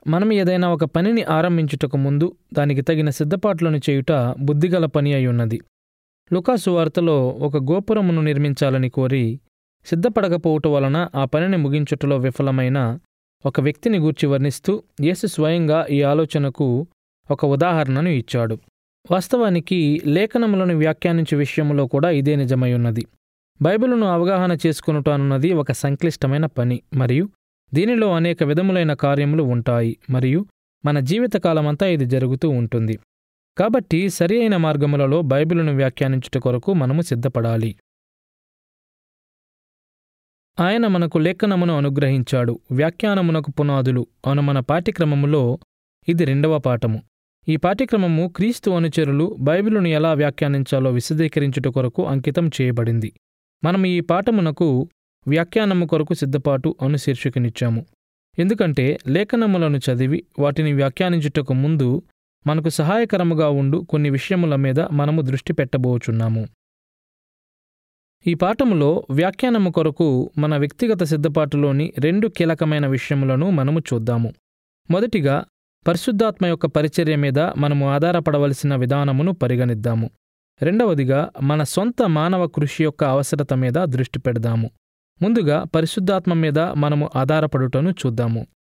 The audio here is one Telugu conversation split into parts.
మనం ఏదైనా ఒక పనిని ఆరంభించుటకు ముందు దానికి తగిన సిద్ధపాట్లను చేయుట బుద్ధిగల పని అయి ఉన్నది లుకాసు వార్తలో ఒక గోపురమును నిర్మించాలని కోరి సిద్ధపడకపోవటం వలన ఆ పనిని ముగించుటలో విఫలమైన ఒక వ్యక్తిని గూర్చి వర్ణిస్తూ యేసు స్వయంగా ఈ ఆలోచనకు ఒక ఉదాహరణను ఇచ్చాడు వాస్తవానికి లేఖనములను వ్యాఖ్యానించే విషయంలో కూడా ఇదే నిజమై ఉన్నది బైబిలును అవగాహన చేసుకునుట అన్నది ఒక సంక్లిష్టమైన పని మరియు దీనిలో అనేక విధములైన కార్యములు ఉంటాయి మరియు మన జీవితకాలమంతా ఇది జరుగుతూ ఉంటుంది కాబట్టి సరి అయిన మార్గములలో బైబిలును వ్యాఖ్యానించుట కొరకు మనము సిద్ధపడాలి ఆయన మనకు లేఖనమును అనుగ్రహించాడు వ్యాఖ్యానమునకు పునాదులు అను మన పాఠ్యక్రమములో ఇది రెండవ పాఠము ఈ పాఠ్యక్రమము క్రీస్తు అనుచరులు బైబిలును ఎలా వ్యాఖ్యానించాలో విశదీకరించుట కొరకు అంకితం చేయబడింది మనం ఈ పాఠమునకు వ్యాఖ్యానము కొరకు సిద్ధపాటు అను శీర్షికనిచ్చాము ఎందుకంటే లేఖనములను చదివి వాటిని వ్యాఖ్యానించుటకు ముందు మనకు సహాయకరముగా ఉండు కొన్ని విషయముల మీద మనము దృష్టి పెట్టబోచున్నాము ఈ పాఠములో వ్యాఖ్యానము కొరకు మన వ్యక్తిగత సిద్ధపాటులోని రెండు కీలకమైన విషయములను మనము చూద్దాము మొదటిగా పరిశుద్ధాత్మ యొక్క పరిచర్య మీద మనము ఆధారపడవలసిన విధానమును పరిగణిద్దాము రెండవదిగా మన సొంత మానవ కృషి యొక్క అవసరత మీద దృష్టి పెడదాము ముందుగా పరిశుద్ధాత్మ మీద మనము ఆధారపడుటను చూద్దాము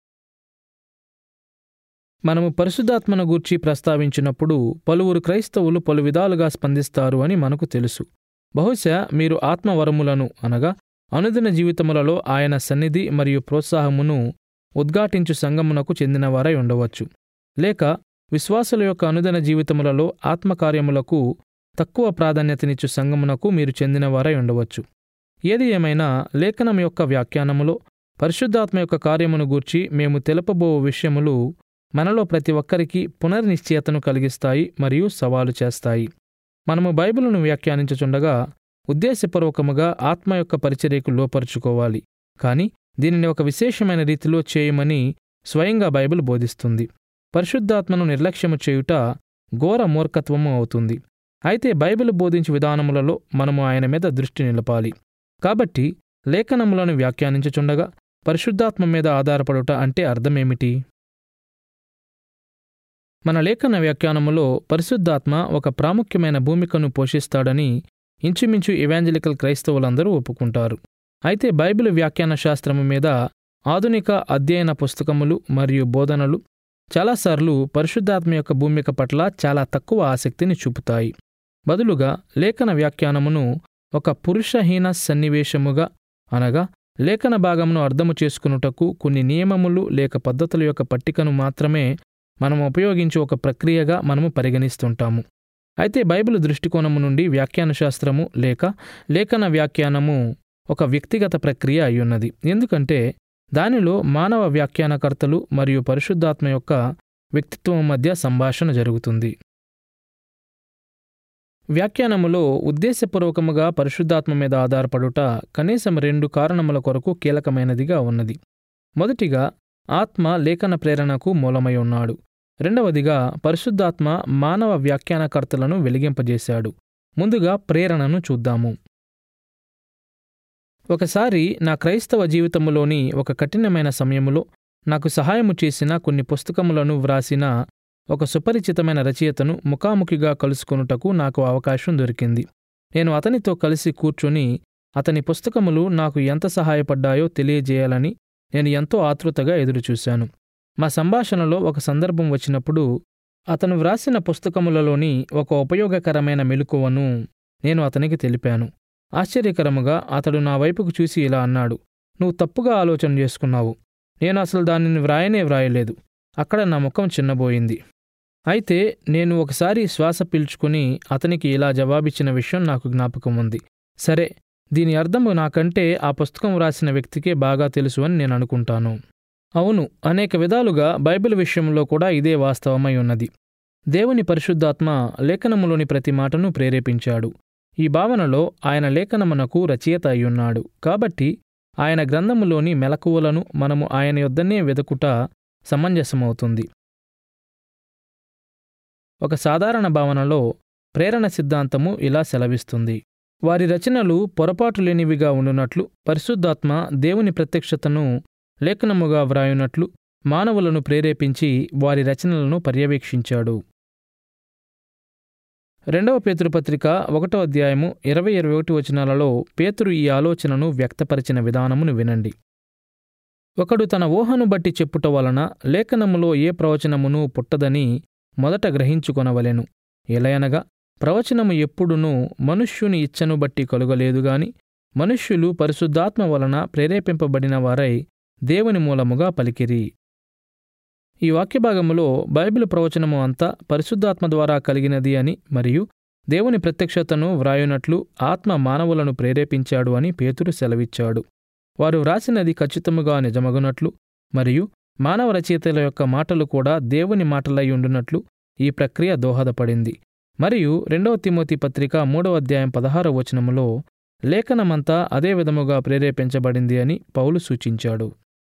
మనము పరిశుద్ధాత్మను గూర్చి ప్రస్తావించినప్పుడు పలువురు క్రైస్తవులు పలు విధాలుగా స్పందిస్తారు అని మనకు తెలుసు బహుశా మీరు ఆత్మవరములను అనగా అనుదిన జీవితములలో ఆయన సన్నిధి మరియు ప్రోత్సాహమును ఉద్ఘాటించు సంగమునకు చెందినవారై ఉండవచ్చు లేక విశ్వాసుల యొక్క అనుదిన జీవితములలో ఆత్మకార్యములకు తక్కువ ప్రాధాన్యతనిచ్చు సంగమునకు మీరు చెందినవారై ఉండవచ్చు ఏది ఏమైనా లేఖనం యొక్క వ్యాఖ్యానములో పరిశుద్ధాత్మ యొక్క కార్యమును గూర్చి మేము తెలుపబో విషయములు మనలో ప్రతి ఒక్కరికి పునర్నిశ్చయతను కలిగిస్తాయి మరియు సవాలు చేస్తాయి మనము బైబిలును వ్యాఖ్యానించుచుండగా ఉద్దేశపూర్వకముగా ఆత్మ యొక్క పరిచర్యకు లోపరుచుకోవాలి కానీ దీనిని ఒక విశేషమైన రీతిలో చేయమని స్వయంగా బైబిల్ బోధిస్తుంది పరిశుద్ధాత్మను నిర్లక్ష్యము చేయుట ఘోర మూర్ఖత్వము అవుతుంది అయితే బైబిల్ బోధించు విధానములలో మనము ఆయన మీద దృష్టి నిలపాలి కాబట్టి లేఖనములను వ్యాఖ్యానించుచుండగా పరిశుద్ధాత్మ మీద ఆధారపడుట అంటే అర్థమేమిటి మన లేఖన వ్యాఖ్యానములో పరిశుద్ధాత్మ ఒక ప్రాముఖ్యమైన భూమికను పోషిస్తాడని ఇంచుమించు ఇవాంజలికల్ క్రైస్తవులందరూ ఒప్పుకుంటారు అయితే బైబిల్ వ్యాఖ్యాన శాస్త్రము మీద ఆధునిక అధ్యయన పుస్తకములు మరియు బోధనలు చాలాసార్లు పరిశుద్ధాత్మ యొక్క భూమిక పట్ల చాలా తక్కువ ఆసక్తిని చూపుతాయి బదులుగా లేఖన వ్యాఖ్యానమును ఒక పురుషహీన సన్నివేశముగా అనగా లేఖన భాగమును అర్థము చేసుకునుటకు కొన్ని నియమములు లేక పద్ధతుల యొక్క పట్టికను మాత్రమే మనం ఉపయోగించే ఒక ప్రక్రియగా మనము పరిగణిస్తుంటాము అయితే బైబిల్ దృష్టికోణము నుండి వ్యాఖ్యాన శాస్త్రము లేక లేఖన వ్యాఖ్యానము ఒక వ్యక్తిగత ప్రక్రియ అయ్యున్నది ఎందుకంటే దానిలో మానవ వ్యాఖ్యానకర్తలు మరియు పరిశుద్ధాత్మ యొక్క వ్యక్తిత్వం మధ్య సంభాషణ జరుగుతుంది వ్యాఖ్యానములో ఉద్దేశపూర్వకముగా పరిశుద్ధాత్మ మీద ఆధారపడుట కనీసం రెండు కారణముల కొరకు కీలకమైనదిగా ఉన్నది మొదటిగా ఆత్మ లేఖన ప్రేరణకు మూలమై ఉన్నాడు రెండవదిగా పరిశుద్ధాత్మ మానవ వ్యాఖ్యానకర్తలను వెలిగింపజేశాడు ముందుగా ప్రేరణను చూద్దాము ఒకసారి నా క్రైస్తవ జీవితములోని ఒక కఠినమైన సమయములో నాకు సహాయము చేసిన కొన్ని పుస్తకములను వ్రాసిన ఒక సుపరిచితమైన రచయితను ముఖాముఖిగా కలుసుకొనుటకు నాకు అవకాశం దొరికింది నేను అతనితో కలిసి కూర్చొని అతని పుస్తకములు నాకు ఎంత సహాయపడ్డాయో తెలియజేయాలని నేను ఎంతో ఆతృతగా ఎదురుచూశాను మా సంభాషణలో ఒక సందర్భం వచ్చినప్పుడు అతను వ్రాసిన పుస్తకములలోని ఒక ఉపయోగకరమైన మెలకువను నేను అతనికి తెలిపాను ఆశ్చర్యకరముగా అతడు నా వైపుకు చూసి ఇలా అన్నాడు నువ్వు తప్పుగా ఆలోచన చేసుకున్నావు నేను అసలు దానిని వ్రాయనే వ్రాయలేదు అక్కడ నా ముఖం చిన్నబోయింది అయితే నేను ఒకసారి శ్వాస పీల్చుకుని అతనికి ఇలా జవాబిచ్చిన విషయం నాకు జ్ఞాపకం ఉంది సరే దీని అర్థము నాకంటే ఆ పుస్తకం వ్రాసిన వ్యక్తికే బాగా తెలుసు అని నేను అనుకుంటాను అవును అనేక విధాలుగా బైబిల్ విషయంలో కూడా ఇదే వాస్తవమై ఉన్నది దేవుని పరిశుద్ధాత్మ లేఖనములోని ప్రతి మాటను ప్రేరేపించాడు ఈ భావనలో ఆయన లేఖనమునకు రచయిత అయ్యున్నాడు కాబట్టి ఆయన గ్రంథములోని మెలకువలను మనము ఆయన యొద్దనే వెదకుట సమంజసమవుతుంది ఒక సాధారణ భావనలో ప్రేరణ సిద్ధాంతము ఇలా సెలవిస్తుంది వారి రచనలు పొరపాటు లేనివిగా ఉండునట్లు పరిశుద్ధాత్మ దేవుని ప్రత్యక్షతను లేఖనముగా వ్రాయునట్లు మానవులను ప్రేరేపించి వారి రచనలను పర్యవేక్షించాడు రెండవ పేతురుపత్రిక ఒకటో అధ్యాయము ఇరవై ఇరవై ఒకటి వచనాలలో పేతురు ఈ ఆలోచనను వ్యక్తపరిచిన విధానమును వినండి ఒకడు తన ఊహను బట్టి చెప్పుట వలన లేఖనములో ఏ ప్రవచనమును పుట్టదని మొదట గ్రహించుకొనవలెను ఎలయనగా ప్రవచనము ఎప్పుడునూ మనుష్యుని ఇచ్చను బట్టి కలుగలేదు గాని మనుష్యులు పరిశుద్ధాత్మ వలన ప్రేరేపింపబడిన వారై దేవుని మూలముగా పలికిరి ఈ వాక్యభాగములో బైబిల్ ప్రవచనము అంతా పరిశుద్ధాత్మ ద్వారా కలిగినది అని మరియు దేవుని ప్రత్యక్షతను వ్రాయునట్లు ఆత్మ మానవులను ప్రేరేపించాడు అని పేతురు సెలవిచ్చాడు వారు వ్రాసినది ఖచ్చితముగా నిజమగునట్లు మరియు మానవ రచయితల యొక్క మాటలు కూడా దేవుని మాటలై ఉండునట్లు ఈ ప్రక్రియ దోహదపడింది మరియు రెండవ తిమోతి పత్రిక మూడవ అధ్యాయం పదహారవ వచనములో లేఖనమంతా అదే విధముగా ప్రేరేపించబడింది అని పౌలు సూచించాడు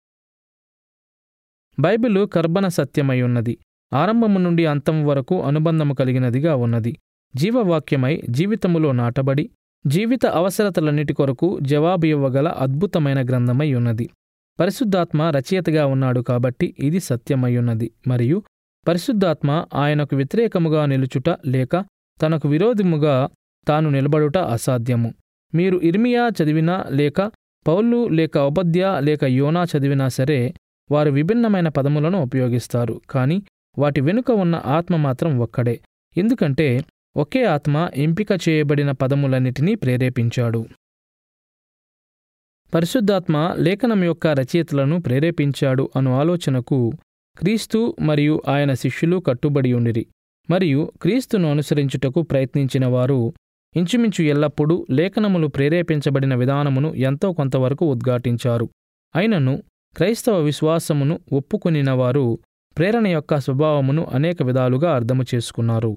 బైబిలు కర్బన సత్యమై ఉన్నది ఆరంభము నుండి అంతం వరకు అనుబంధము కలిగినదిగా ఉన్నది జీవవాక్యమై జీవితములో నాటబడి జీవిత అవసరతలన్నిటి కొరకు జవాబు ఇవ్వగల అద్భుతమైన గ్రంథమై ఉన్నది పరిశుద్ధాత్మ రచయితగా ఉన్నాడు కాబట్టి ఇది సత్యమయ్యున్నది మరియు పరిశుద్ధాత్మ ఆయనకు వ్యతిరేకముగా నిలుచుట లేక తనకు విరోధముగా తాను నిలబడుట అసాధ్యము మీరు ఇర్మియా చదివినా లేక పౌలు లేక ఉపద్య లేక యోనా చదివినా సరే వారు విభిన్నమైన పదములను ఉపయోగిస్తారు కానీ వాటి వెనుక ఉన్న ఆత్మ మాత్రం ఒక్కడే ఎందుకంటే ఒకే ఆత్మ ఎంపిక చేయబడిన పదములన్నిటినీ ప్రేరేపించాడు పరిశుద్ధాత్మ లేఖనం యొక్క రచయితలను ప్రేరేపించాడు అను ఆలోచనకు క్రీస్తు మరియు ఆయన శిష్యులు కట్టుబడి ఉండిరి మరియు క్రీస్తును అనుసరించుటకు ప్రయత్నించిన వారు ఇంచుమించు ఎల్లప్పుడూ లేఖనములు ప్రేరేపించబడిన విధానమును ఎంతో కొంతవరకు ఉద్ఘాటించారు అయినను క్రైస్తవ విశ్వాసమును ఒప్పుకొనిన వారు ప్రేరణ యొక్క స్వభావమును అనేక విధాలుగా అర్థము చేసుకున్నారు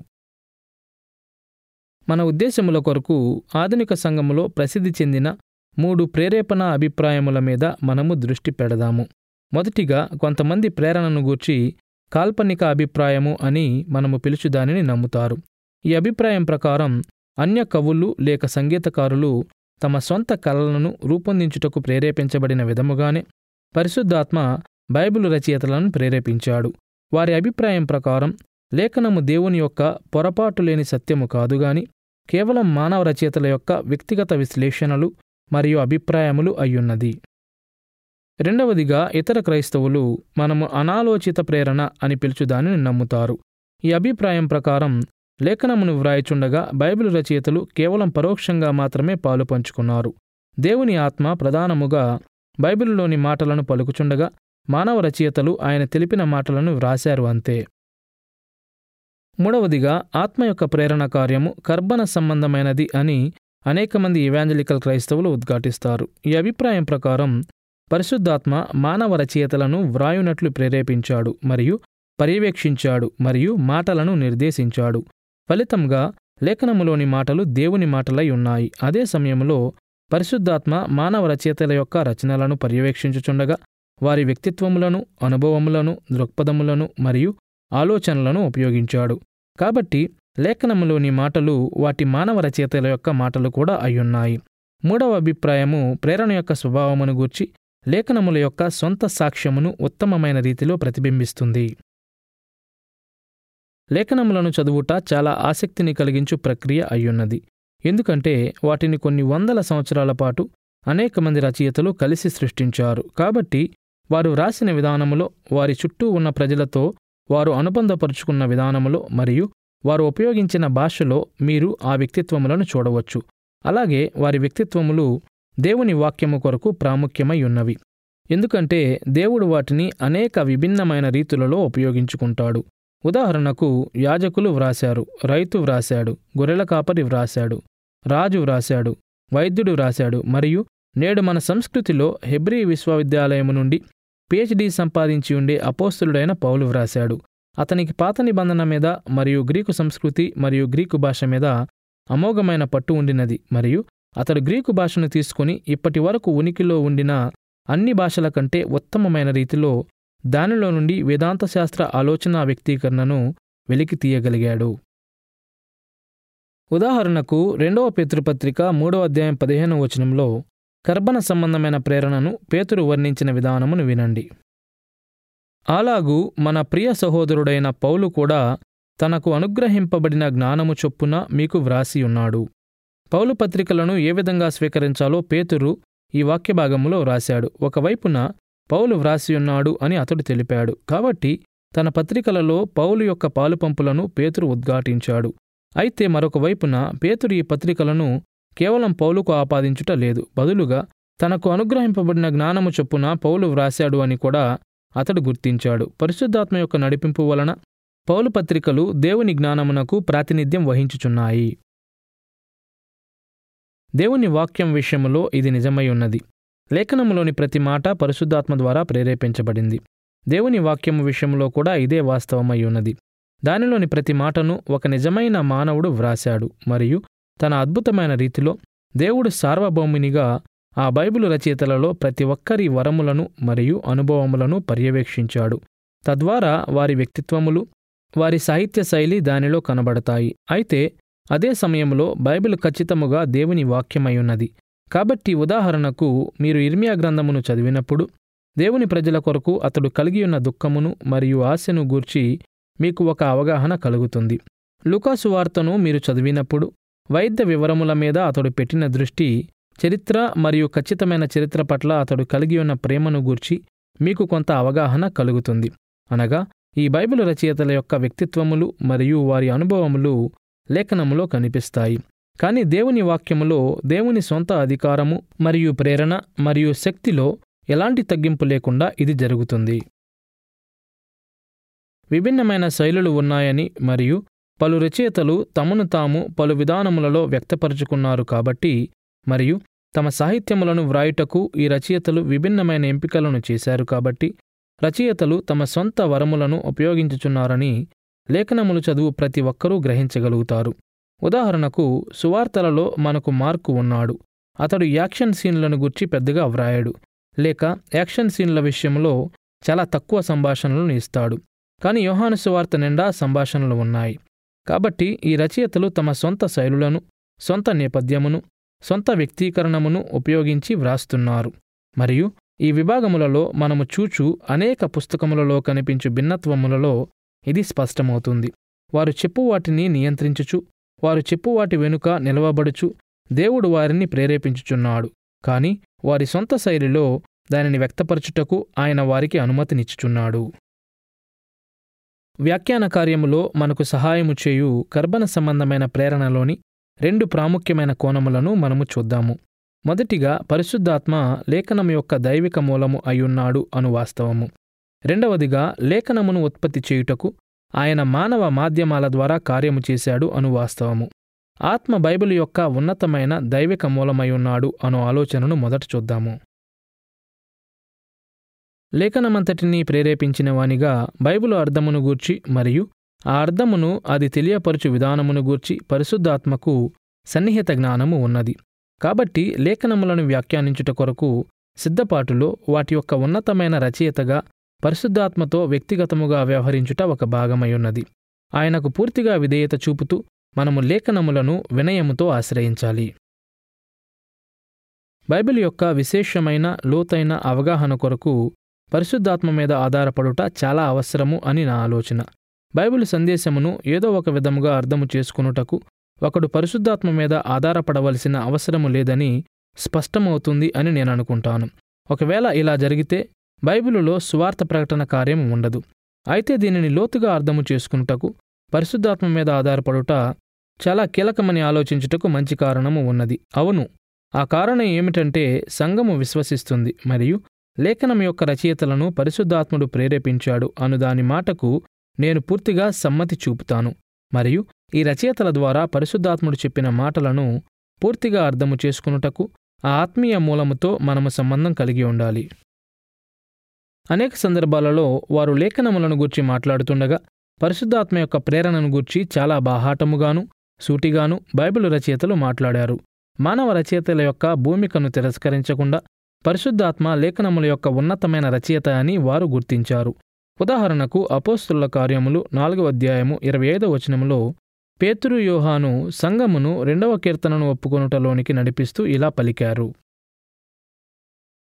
మన ఉద్దేశముల కొరకు ఆధునిక సంఘములో ప్రసిద్ధి చెందిన మూడు ప్రేరేపణ అభిప్రాయముల మీద మనము దృష్టి పెడదాము మొదటిగా కొంతమంది ప్రేరణను గూర్చి కాల్పనిక అభిప్రాయము అని మనము పిలుచు దానిని నమ్ముతారు ఈ అభిప్రాయం ప్రకారం అన్య కవులు లేక సంగీతకారులు తమ సొంత కళలను రూపొందించుటకు ప్రేరేపించబడిన విధముగానే పరిశుద్ధాత్మ బైబిలు రచయితలను ప్రేరేపించాడు వారి అభిప్రాయం ప్రకారం లేఖనము దేవుని యొక్క పొరపాటు లేని సత్యము కాదుగాని కేవలం మానవ రచయితల యొక్క వ్యక్తిగత విశ్లేషణలు మరియు అభిప్రాయములు అయ్యున్నది రెండవదిగా ఇతర క్రైస్తవులు మనము అనాలోచిత ప్రేరణ అని పిలుచు దానిని నమ్ముతారు ఈ అభిప్రాయం ప్రకారం లేఖనమును వ్రాయిచుండగా బైబిల్ రచయితలు కేవలం పరోక్షంగా మాత్రమే పాలు పంచుకున్నారు దేవుని ఆత్మ ప్రధానముగా బైబిలులోని మాటలను పలుకుచుండగా మానవ రచయితలు ఆయన తెలిపిన మాటలను వ్రాశారు అంతే మూడవదిగా ఆత్మ యొక్క ప్రేరణ కార్యము కర్బన సంబంధమైనది అని అనేక మంది ఇవాంజలికల్ క్రైస్తవులు ఉద్ఘాటిస్తారు ఈ అభిప్రాయం ప్రకారం పరిశుద్ధాత్మ మానవ రచయితలను వ్రాయునట్లు ప్రేరేపించాడు మరియు పర్యవేక్షించాడు మరియు మాటలను నిర్దేశించాడు ఫలితంగా లేఖనములోని మాటలు దేవుని మాటలై ఉన్నాయి అదే సమయంలో పరిశుద్ధాత్మ మానవ రచయితల యొక్క రచనలను పర్యవేక్షించుచుండగా వారి వ్యక్తిత్వములను అనుభవములను దృక్పథములను మరియు ఆలోచనలను ఉపయోగించాడు కాబట్టి లేఖనములోని మాటలు వాటి మానవ రచయితల యొక్క మాటలు కూడా అయ్యున్నాయి మూడవ అభిప్రాయము ప్రేరణ యొక్క స్వభావమును గూర్చి లేఖనముల యొక్క సొంత సాక్ష్యమును ఉత్తమమైన రీతిలో ప్రతిబింబిస్తుంది లేఖనములను చదువుట చాలా ఆసక్తిని కలిగించు ప్రక్రియ అయ్యున్నది ఎందుకంటే వాటిని కొన్ని వందల సంవత్సరాల పాటు అనేక మంది రచయితలు కలిసి సృష్టించారు కాబట్టి వారు వ్రాసిన విధానములో వారి చుట్టూ ఉన్న ప్రజలతో వారు అనుబంధపరుచుకున్న విధానములో మరియు వారు ఉపయోగించిన భాషలో మీరు ఆ వ్యక్తిత్వములను చూడవచ్చు అలాగే వారి వ్యక్తిత్వములు దేవుని వాక్యము కొరకు ప్రాముఖ్యమై ఉన్నవి ఎందుకంటే దేవుడు వాటిని అనేక విభిన్నమైన రీతులలో ఉపయోగించుకుంటాడు ఉదాహరణకు యాజకులు వ్రాశారు రైతు వ్రాశాడు గొర్రెల కాపరి వ్రాశాడు రాజు వ్రాశాడు వైద్యుడు వ్రాశాడు మరియు నేడు మన సంస్కృతిలో హెబ్రీ విశ్వవిద్యాలయము నుండి పిహెచ్డి సంపాదించి ఉండే అపోస్తులుడైన పౌలు వ్రాశాడు అతనికి పాత నిబంధన మీద మరియు గ్రీకు సంస్కృతి మరియు గ్రీకు భాష మీద అమోఘమైన పట్టు ఉండినది మరియు అతడు గ్రీకు భాషను తీసుకుని ఇప్పటి వరకు ఉనికిలో ఉండిన అన్ని భాషల కంటే ఉత్తమమైన రీతిలో దానిలో నుండి వేదాంత శాస్త్ర ఆలోచన వ్యక్తీకరణను వెలికి తీయగలిగాడు ఉదాహరణకు రెండవ పేతృపత్రిక మూడవ అధ్యాయం పదిహేనవ వచనంలో కర్బన సంబంధమైన ప్రేరణను పేతురు వర్ణించిన విధానమును వినండి అలాగూ మన ప్రియ సహోదరుడైన పౌలు కూడా తనకు అనుగ్రహింపబడిన జ్ఞానము చొప్పున మీకు వ్రాసి ఉన్నాడు పౌలు పత్రికలను ఏ విధంగా స్వీకరించాలో పేతురు ఈ వాక్యభాగములో వ్రాశాడు ఒకవైపున పౌలు వ్రాసి ఉన్నాడు అని అతడు తెలిపాడు కాబట్టి తన పత్రికలలో పౌలు యొక్క పాలుపంపులను పేతురు ఉద్ఘాటించాడు అయితే మరొక వైపున పేతురు ఈ పత్రికలను కేవలం పౌలుకు ఆపాదించుట లేదు బదులుగా తనకు అనుగ్రహింపబడిన జ్ఞానము చొప్పున పౌలు వ్రాశాడు అని కూడా అతడు గుర్తించాడు పరిశుద్ధాత్మ యొక్క నడిపింపు వలన పౌలు పత్రికలు దేవుని జ్ఞానమునకు ప్రాతినిధ్యం వహించుచున్నాయి దేవుని వాక్యం విషయములో ఇది నిజమై ఉన్నది లేఖనములోని ప్రతి మాట పరిశుద్ధాత్మ ద్వారా ప్రేరేపించబడింది దేవుని వాక్యము విషయంలో కూడా ఇదే వాస్తవమై ఉన్నది దానిలోని ప్రతి మాటను ఒక నిజమైన మానవుడు వ్రాశాడు మరియు తన అద్భుతమైన రీతిలో దేవుడు సార్వభౌమునిగా ఆ బైబిలు రచయితలలో ప్రతి ఒక్కరి వరములను మరియు అనుభవములను పర్యవేక్షించాడు తద్వారా వారి వ్యక్తిత్వములు వారి సాహిత్య శైలి దానిలో కనబడతాయి అయితే అదే సమయంలో బైబిల్ ఖచ్చితముగా దేవుని వాక్యమై ఉన్నది కాబట్టి ఉదాహరణకు మీరు ఇర్మియా గ్రంథమును చదివినప్పుడు దేవుని ప్రజల కొరకు అతడు కలిగి ఉన్న దుఃఖమును మరియు ఆశను గూర్చి మీకు ఒక అవగాహన కలుగుతుంది లుకాసు వార్తను మీరు చదివినప్పుడు వైద్య వివరముల మీద అతడు పెట్టిన దృష్టి చరిత్ర మరియు ఖచ్చితమైన చరిత్ర పట్ల అతడు కలిగి ఉన్న ప్రేమను గూర్చి మీకు కొంత అవగాహన కలుగుతుంది అనగా ఈ బైబిల్ రచయితల యొక్క వ్యక్తిత్వములు మరియు వారి అనుభవములు లేఖనములో కనిపిస్తాయి కానీ దేవుని వాక్యములో దేవుని సొంత అధికారము మరియు ప్రేరణ మరియు శక్తిలో ఎలాంటి తగ్గింపు లేకుండా ఇది జరుగుతుంది విభిన్నమైన శైలులు ఉన్నాయని మరియు పలు రచయితలు తమను తాము పలు విధానములలో వ్యక్తపరుచుకున్నారు కాబట్టి మరియు తమ సాహిత్యములను వ్రాయుటకు ఈ రచయితలు విభిన్నమైన ఎంపికలను చేశారు కాబట్టి రచయితలు తమ సొంత వరములను ఉపయోగించుచున్నారని లేఖనములు చదువు ప్రతి ఒక్కరూ గ్రహించగలుగుతారు ఉదాహరణకు సువార్తలలో మనకు మార్కు ఉన్నాడు అతడు యాక్షన్ సీన్లను గుర్చి పెద్దగా వ్రాయడు లేక యాక్షన్ సీన్ల విషయంలో చాలా తక్కువ సంభాషణలను ఇస్తాడు కానీ యోహాను సువార్త నిండా సంభాషణలు ఉన్నాయి కాబట్టి ఈ రచయితలు తమ సొంత శైలులను సొంత నేపథ్యమును సొంత వ్యక్తీకరణమును ఉపయోగించి వ్రాస్తున్నారు మరియు ఈ విభాగములలో మనము చూచు అనేక పుస్తకములలో కనిపించు భిన్నత్వములలో ఇది స్పష్టమవుతుంది వారు చెప్పు వాటిని నియంత్రించుచు వారు చెప్పు వాటి వెనుక నిలవబడుచు దేవుడు వారిని ప్రేరేపించుచున్నాడు కాని వారి సొంత శైలిలో దానిని వ్యక్తపరచుటకు ఆయన వారికి అనుమతినిచ్చుచున్నాడు వ్యాఖ్యాన కార్యములో మనకు సహాయము చేయు కర్బన సంబంధమైన ప్రేరణలోని రెండు ప్రాముఖ్యమైన కోణములను మనము చూద్దాము మొదటిగా పరిశుద్ధాత్మ లేఖనం యొక్క దైవిక మూలము అయ్యున్నాడు అను వాస్తవము రెండవదిగా లేఖనమును ఉత్పత్తి చేయుటకు ఆయన మానవ మాధ్యమాల ద్వారా కార్యము చేశాడు అను వాస్తవము ఆత్మ బైబిల్ యొక్క ఉన్నతమైన దైవిక మూలమయ్యున్నాడు అను ఆలోచనను మొదట చూద్దాము లేఖనమంతటినీ ప్రేరేపించిన వానిగా బైబిలు అర్థమును గూర్చి మరియు ఆ అర్థమును అది తెలియపరచు విధానమును గూర్చి పరిశుద్ధాత్మకు సన్నిహిత జ్ఞానము ఉన్నది కాబట్టి లేఖనములను వ్యాఖ్యానించుట కొరకు సిద్ధపాటులో వాటి యొక్క ఉన్నతమైన రచయితగా పరిశుద్ధాత్మతో వ్యక్తిగతముగా వ్యవహరించుట ఒక భాగమయ్యున్నది ఆయనకు పూర్తిగా విధేయత చూపుతూ మనము లేఖనములను వినయముతో ఆశ్రయించాలి బైబిల్ యొక్క విశేషమైన లోతైన అవగాహన కొరకు పరిశుద్ధాత్మ మీద ఆధారపడుట చాలా అవసరము అని నా ఆలోచన బైబిల్ సందేశమును ఏదో ఒక విధముగా అర్థము చేసుకునుటకు ఒకడు పరిశుద్ధాత్మ మీద ఆధారపడవలసిన అవసరము లేదని స్పష్టమవుతుంది అని నేను అనుకుంటాను ఒకవేళ ఇలా జరిగితే బైబిలులో సువార్త ప్రకటన కార్యం ఉండదు అయితే దీనిని లోతుగా అర్థము చేసుకునుటకు పరిశుద్ధాత్మ మీద ఆధారపడుట చాలా కీలకమని ఆలోచించుటకు మంచి కారణము ఉన్నది అవును ఆ కారణం ఏమిటంటే సంఘము విశ్వసిస్తుంది మరియు లేఖనం యొక్క రచయితలను పరిశుద్ధాత్ముడు ప్రేరేపించాడు అను దాని మాటకు నేను పూర్తిగా సమ్మతి చూపుతాను మరియు ఈ రచయితల ద్వారా పరిశుద్ధాత్ముడు చెప్పిన మాటలను పూర్తిగా అర్థము చేసుకునుటకు ఆ ఆత్మీయ మూలముతో మనము సంబంధం కలిగి ఉండాలి అనేక సందర్భాలలో వారు లేఖనములను గూర్చి మాట్లాడుతుండగా పరిశుద్ధాత్మ యొక్క ప్రేరణను గూర్చి చాలా బాహాటముగాను సూటిగాను బైబిల్ రచయితలు మాట్లాడారు మానవ రచయితల యొక్క భూమికను తిరస్కరించకుండా పరిశుద్ధాత్మ లేఖనముల యొక్క ఉన్నతమైన రచయిత అని వారు గుర్తించారు ఉదాహరణకు అపోస్తుల కార్యములు నాలుగవ అధ్యాయము ఇరవై ఐదవ వచనములో పేతురు యోహాను సంగమును రెండవ కీర్తనను ఒప్పుకొనుటలోనికి నడిపిస్తూ ఇలా పలికారు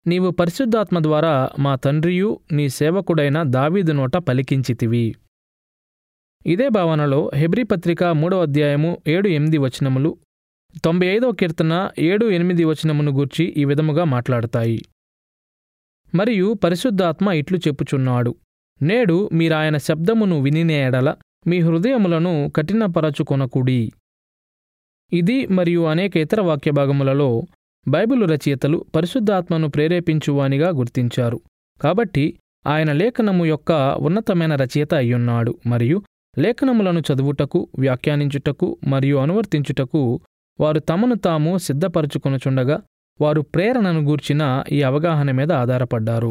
నీవు పరిశుద్ధాత్మ ద్వారా మా తండ్రియు నీ సేవకుడైన దావీదు నోట పలికించితివి ఇదే భావనలో హెబ్రీ పత్రిక మూడవ అధ్యాయము ఏడు ఎనిమిది వచనములు తొంభై ఐదవ కీర్తన ఏడు ఎనిమిది వచనమును గూర్చి ఈ విధముగా మాట్లాడతాయి మరియు పరిశుద్ధాత్మ ఇట్లు చెప్పుచున్నాడు నేడు మీరాయన శబ్దమును వినినే ఎడల మీ హృదయములను కఠినపరచుకొనకుడి ఇది మరియు అనేక ఇతర వాక్య భాగములలో బైబిలు రచయితలు పరిశుద్ధాత్మను ప్రేరేపించువానిగా గుర్తించారు కాబట్టి ఆయన లేఖనము యొక్క ఉన్నతమైన రచయిత అయ్యున్నాడు మరియు లేఖనములను చదువుటకు వ్యాఖ్యానించుటకు మరియు అనువర్తించుటకు వారు తమను తాము సిద్ధపరచుకొనుచుండగా వారు ప్రేరణను గూర్చిన ఈ అవగాహన మీద ఆధారపడ్డారు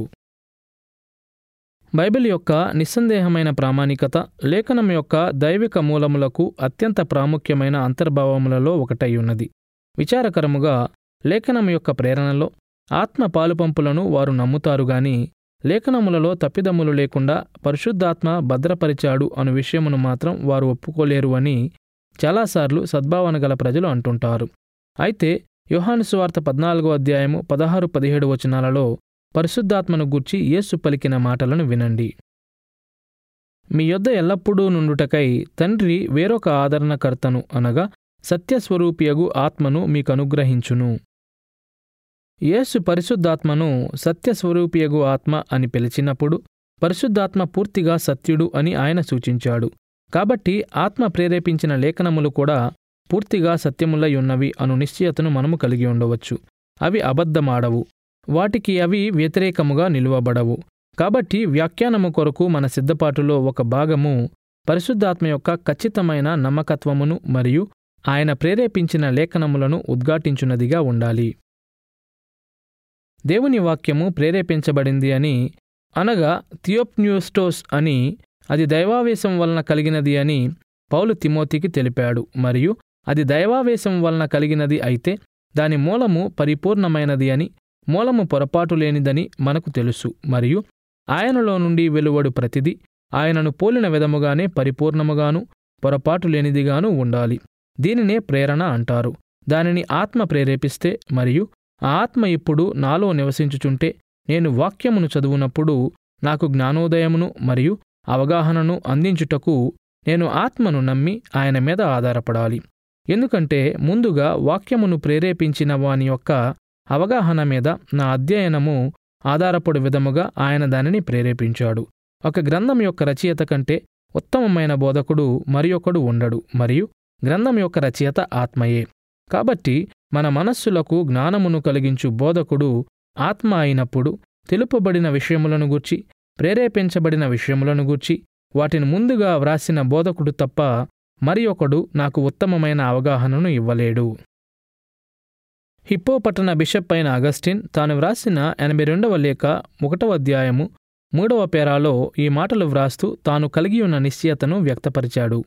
బైబిల్ యొక్క నిస్సందేహమైన ప్రామాణికత లేఖనం యొక్క దైవిక మూలములకు అత్యంత ప్రాముఖ్యమైన అంతర్భావములలో ఒకటై ఉన్నది విచారకరముగా లేఖనం యొక్క ప్రేరణలో ఆత్మ పాలుపంపులను వారు నమ్ముతారు గాని లేఖనములలో తప్పిదమ్ములు లేకుండా పరిశుద్ధాత్మ భద్రపరిచాడు అను విషయమును మాత్రం వారు ఒప్పుకోలేరు అని చాలాసార్లు సద్భావన గల ప్రజలు అంటుంటారు అయితే యోహాను సువార్త పద్నాలుగో అధ్యాయము పదహారు పదిహేడు వచనాలలో పరిశుద్ధాత్మను గూర్చి యేసు పలికిన మాటలను వినండి మీ యొద్ద ఎల్లప్పుడూ నుండుటకై తండ్రి వేరొక ఆదరణకర్తను అనగా సత్యస్వరూపియగు ఆత్మను మీకు అనుగ్రహించును యేసు పరిశుద్ధాత్మను సత్యస్వరూపియగు ఆత్మ అని పిలిచినప్పుడు పరిశుద్ధాత్మ పూర్తిగా సత్యుడు అని ఆయన సూచించాడు కాబట్టి ఆత్మ ప్రేరేపించిన లేఖనములు కూడా పూర్తిగా సత్యములై ఉన్నవి అను నిశ్చయతను మనము కలిగి ఉండవచ్చు అవి అబద్ధమాడవు వాటికి అవి వ్యతిరేకముగా నిలువబడవు కాబట్టి వ్యాఖ్యానము కొరకు మన సిద్ధపాటులో ఒక భాగము పరిశుద్ధాత్మ యొక్క ఖచ్చితమైన నమ్మకత్వమును మరియు ఆయన ప్రేరేపించిన లేఖనములను ఉద్ఘాటించున్నదిగా ఉండాలి దేవుని వాక్యము ప్రేరేపించబడింది అని అనగా థియోప్న్యూస్టోస్ అని అది దైవావేశం వలన కలిగినది అని పౌలు తిమోతికి తెలిపాడు మరియు అది దైవావేశం వలన కలిగినది అయితే దాని మూలము పరిపూర్ణమైనది అని మూలము పొరపాటు లేనిదని మనకు తెలుసు మరియు ఆయనలో నుండి వెలువడు ప్రతిదీ ఆయనను పోలిన విధముగానే పరిపూర్ణముగాను పొరపాటు లేనిదిగాను ఉండాలి దీనినే ప్రేరణ అంటారు దానిని ఆత్మ ప్రేరేపిస్తే మరియు ఆ ఆత్మ ఇప్పుడు నాలో నివసించుచుంటే నేను వాక్యమును చదువునప్పుడు నాకు జ్ఞానోదయమును మరియు అవగాహనను అందించుటకు నేను ఆత్మను నమ్మి ఆయన మీద ఆధారపడాలి ఎందుకంటే ముందుగా వాక్యమును ప్రేరేపించిన వాని యొక్క అవగాహన మీద నా అధ్యయనము ఆధారపడు విధముగా ఆయన దానిని ప్రేరేపించాడు ఒక గ్రంథం యొక్క రచయిత కంటే ఉత్తమమైన బోధకుడు మరియొకడు ఉండడు మరియు గ్రంథం యొక్క రచయిత ఆత్మయే కాబట్టి మన మనస్సులకు జ్ఞానమును కలిగించు బోధకుడు ఆత్మ అయినప్పుడు తెలుపబడిన విషయములను గూర్చి ప్రేరేపించబడిన విషయములను గూర్చి వాటిని ముందుగా వ్రాసిన బోధకుడు తప్ప మరి ఒకడు నాకు ఉత్తమమైన అవగాహనను ఇవ్వలేడు హిప్పో పట్టణ బిషప్ అయిన అగస్టిన్ తాను వ్రాసిన ఎనభై రెండవ లేఖ ఒకటవ అధ్యాయము మూడవ పేరాలో ఈ మాటలు వ్రాస్తూ తాను కలిగి ఉన్న నిశ్చయతను వ్యక్తపరిచాడు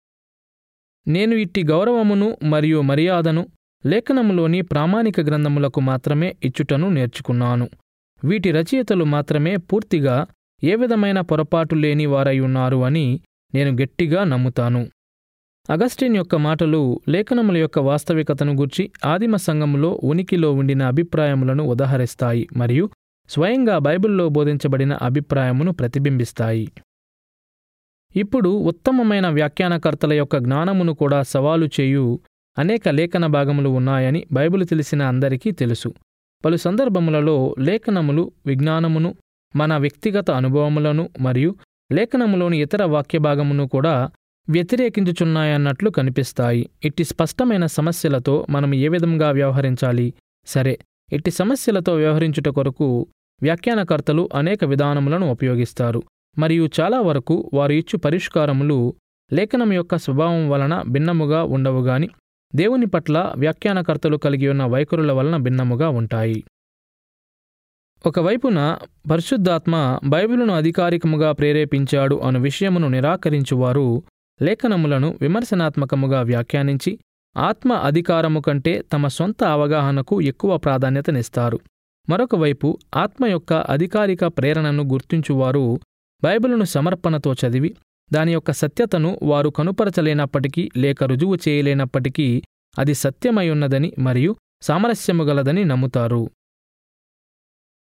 నేను ఇట్టి గౌరవమును మరియు మర్యాదను లేఖనములోని ప్రామాణిక గ్రంథములకు మాత్రమే ఇచ్చుటను నేర్చుకున్నాను వీటి రచయితలు మాత్రమే పూర్తిగా ఏ విధమైన పొరపాటు లేని వారై ఉన్నారు అని నేను గట్టిగా నమ్ముతాను అగస్టిన్ యొక్క మాటలు లేఖనముల యొక్క వాస్తవికతను గూర్చి ఆదిమ సంఘములో ఉనికిలో ఉండిన అభిప్రాయములను ఉదహరిస్తాయి మరియు స్వయంగా బైబిల్లో బోధించబడిన అభిప్రాయమును ప్రతిబింబిస్తాయి ఇప్పుడు ఉత్తమమైన వ్యాఖ్యానకర్తల యొక్క జ్ఞానమును కూడా సవాలు చేయు అనేక లేఖన భాగములు ఉన్నాయని బైబిల్ తెలిసిన అందరికీ తెలుసు పలు సందర్భములలో లేఖనములు విజ్ఞానమును మన వ్యక్తిగత అనుభవములను మరియు లేఖనములోని ఇతర వాక్య భాగమును కూడా వ్యతిరేకించుచున్నాయన్నట్లు కనిపిస్తాయి ఇట్టి స్పష్టమైన సమస్యలతో మనం ఏ విధంగా వ్యవహరించాలి సరే ఇట్టి సమస్యలతో వ్యవహరించుట కొరకు వ్యాఖ్యానకర్తలు అనేక విధానములను ఉపయోగిస్తారు మరియు చాలా వరకు వారు ఇచ్చు పరిష్కారములు లేఖనం యొక్క స్వభావం వలన భిన్నముగా ఉండవు గాని దేవుని పట్ల వ్యాఖ్యానకర్తలు కలిగి ఉన్న వైఖరుల వలన భిన్నముగా ఉంటాయి ఒకవైపున పరిశుద్ధాత్మ బైబిలును అధికారికముగా ప్రేరేపించాడు అను విషయమును నిరాకరించువారు లేఖనములను విమర్శనాత్మకముగా వ్యాఖ్యానించి ఆత్మ అధికారము కంటే తమ సొంత అవగాహనకు ఎక్కువ ప్రాధాన్యతనిస్తారు మరొకవైపు ఆత్మ యొక్క అధికారిక ప్రేరణను గుర్తించువారు బైబిలును సమర్పణతో చదివి దాని యొక్క సత్యతను వారు కనుపరచలేనప్పటికీ లేక రుజువు చేయలేనప్పటికీ అది సత్యమై ఉన్నదని మరియు సామరస్యము గలదని నమ్ముతారు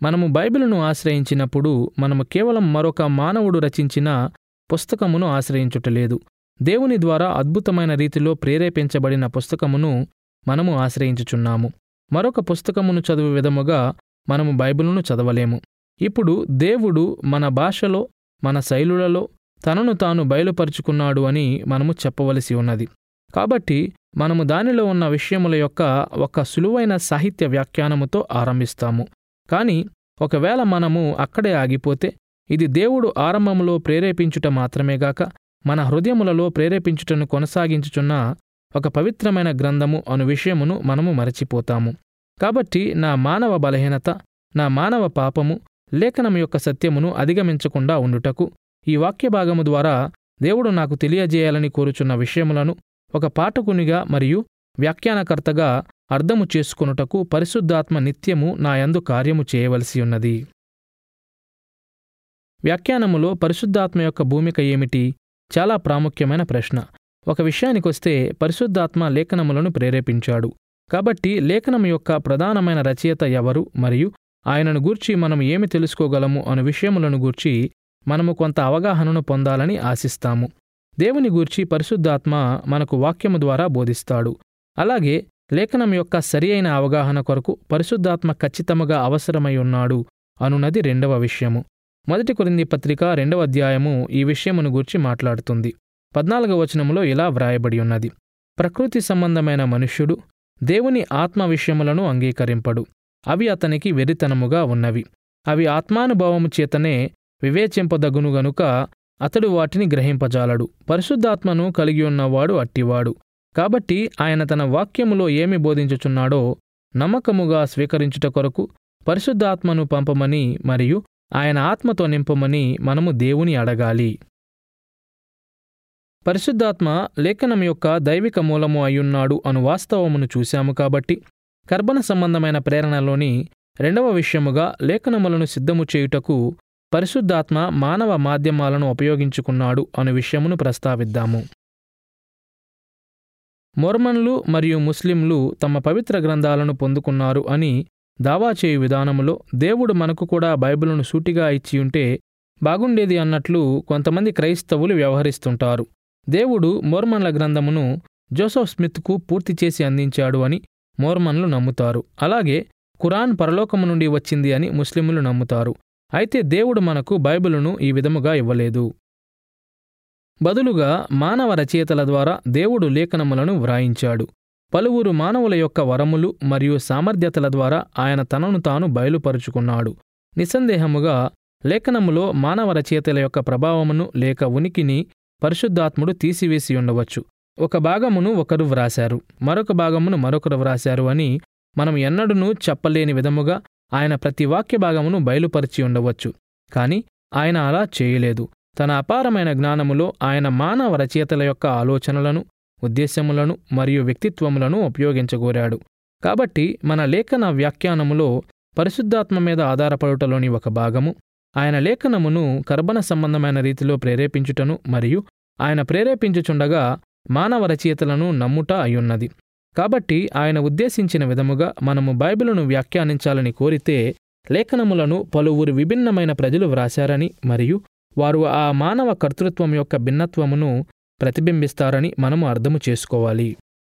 మనము బైబిలును ఆశ్రయించినప్పుడు మనము కేవలం మరొక మానవుడు రచించిన పుస్తకమును ఆశ్రయించుటలేదు దేవుని ద్వారా అద్భుతమైన రీతిలో ప్రేరేపించబడిన పుస్తకమును మనము ఆశ్రయించుచున్నాము మరొక పుస్తకమును చదువు విధముగా మనము బైబిలును చదవలేము ఇప్పుడు దేవుడు మన భాషలో మన శైలులలో తనను తాను బయలుపరుచుకున్నాడు అని మనము చెప్పవలసి ఉన్నది కాబట్టి మనము దానిలో ఉన్న విషయముల యొక్క ఒక సులువైన సాహిత్య వ్యాఖ్యానముతో ఆరంభిస్తాము కానీ ఒకవేళ మనము అక్కడే ఆగిపోతే ఇది దేవుడు ఆరంభములో ప్రేరేపించుట మాత్రమేగాక మన హృదయములలో ప్రేరేపించుటను కొనసాగించుచున్న ఒక పవిత్రమైన గ్రంథము అను విషయమును మనము మరచిపోతాము కాబట్టి నా మానవ బలహీనత నా మానవ పాపము లేఖనం యొక్క సత్యమును అధిగమించకుండా ఉండుటకు ఈ వాక్య భాగము ద్వారా దేవుడు నాకు తెలియజేయాలని కోరుచున్న విషయములను ఒక పాఠకునిగా మరియు వ్యాఖ్యానకర్తగా అర్థము చేసుకొనుటకు పరిశుద్ధాత్మ నిత్యము నా యందు కార్యము చేయవలసి ఉన్నది వ్యాఖ్యానములో పరిశుద్ధాత్మ యొక్క భూమిక ఏమిటి చాలా ప్రాముఖ్యమైన ప్రశ్న ఒక విషయానికొస్తే పరిశుద్ధాత్మ లేఖనములను ప్రేరేపించాడు కాబట్టి లేఖనం యొక్క ప్రధానమైన రచయిత ఎవరు మరియు ఆయనను గూర్చి మనం ఏమి తెలుసుకోగలము అను విషయములను గూర్చి మనము కొంత అవగాహనను పొందాలని ఆశిస్తాము దేవుని గూర్చి పరిశుద్ధాత్మ మనకు వాక్యము ద్వారా బోధిస్తాడు అలాగే లేఖనం యొక్క సరి అయిన అవగాహన కొరకు పరిశుద్ధాత్మ ఖచ్చితముగా అవసరమై ఉన్నాడు అనున్నది రెండవ విషయము మొదటి కొరింది పత్రిక రెండవ అధ్యాయము ఈ విషయమును గూర్చి మాట్లాడుతుంది పద్నాలుగవ వచనములో ఇలా వ్రాయబడి ఉన్నది ప్రకృతి సంబంధమైన మనుష్యుడు దేవుని ఆత్మ విషయములను అంగీకరింపడు అవి అతనికి వెరితనముగా ఉన్నవి అవి ఆత్మానుభవము చేతనే వివేచింపదగును గనుక అతడు వాటిని గ్రహింపజాలడు పరిశుద్ధాత్మను కలిగి ఉన్నవాడు అట్టివాడు కాబట్టి ఆయన తన వాక్యములో ఏమి బోధించుచున్నాడో నమ్మకముగా స్వీకరించుట కొరకు పరిశుద్ధాత్మను పంపమని మరియు ఆయన ఆత్మతో నింపమని మనము దేవుని అడగాలి పరిశుద్ధాత్మ లేఖనం యొక్క దైవిక మూలము అయ్యున్నాడు అను వాస్తవమును చూశాము కాబట్టి కర్బన సంబంధమైన ప్రేరణలోని రెండవ విషయముగా లేఖనములను సిద్ధము చేయుటకు పరిశుద్ధాత్మ మానవ మాధ్యమాలను ఉపయోగించుకున్నాడు అను విషయమును ప్రస్తావిద్దాము మోర్మన్లు మరియు ముస్లింలు తమ పవిత్ర గ్రంథాలను పొందుకున్నారు అని దావా చేయు విధానములో దేవుడు మనకు కూడా బైబిలును సూటిగా ఇచ్చియుంటే బాగుండేది అన్నట్లు కొంతమంది క్రైస్తవులు వ్యవహరిస్తుంటారు దేవుడు మోర్మన్ల గ్రంథమును జోసెఫ్ స్మిత్కు పూర్తి చేసి అందించాడు అని మోర్మన్లు నమ్ముతారు అలాగే ఖురాన్ పరలోకము నుండి వచ్చింది అని ముస్లింలు నమ్ముతారు అయితే దేవుడు మనకు బైబిలును ఈ విధముగా ఇవ్వలేదు బదులుగా మానవ రచయితల ద్వారా దేవుడు లేఖనములను వ్రాయించాడు పలువురు మానవుల యొక్క వరములు మరియు సామర్థ్యతల ద్వారా ఆయన తనను తాను బయలుపరుచుకున్నాడు నిస్సందేహముగా లేఖనములో మానవ రచయితల యొక్క ప్రభావమును లేక ఉనికిని పరిశుద్ధాత్ముడు తీసివేసి ఉండవచ్చు ఒక భాగమును ఒకరు వ్రాశారు మరొక భాగమును మరొకరు వ్రాశారు అని మనం ఎన్నడూనూ చెప్పలేని విధముగా ఆయన ప్రతి వాక్య భాగమును బయలుపరిచి ఉండవచ్చు కాని ఆయన అలా చేయలేదు తన అపారమైన జ్ఞానములో ఆయన మానవ రచయితల యొక్క ఆలోచనలను ఉద్దేశ్యములను మరియు వ్యక్తిత్వములను ఉపయోగించగోరాడు కాబట్టి మన లేఖన వ్యాఖ్యానములో పరిశుద్ధాత్మ మీద ఆధారపడుటలోని ఒక భాగము ఆయన లేఖనమును కర్బన సంబంధమైన రీతిలో ప్రేరేపించుటను మరియు ఆయన ప్రేరేపించుచుండగా మానవ రచయితలను నమ్ముట అయ్యున్నది కాబట్టి ఆయన ఉద్దేశించిన విధముగా మనము బైబిలును వ్యాఖ్యానించాలని కోరితే లేఖనములను పలువురు విభిన్నమైన ప్రజలు వ్రాశారని మరియు వారు ఆ మానవ కర్తృత్వం యొక్క భిన్నత్వమును ప్రతిబింబిస్తారని మనము అర్థము చేసుకోవాలి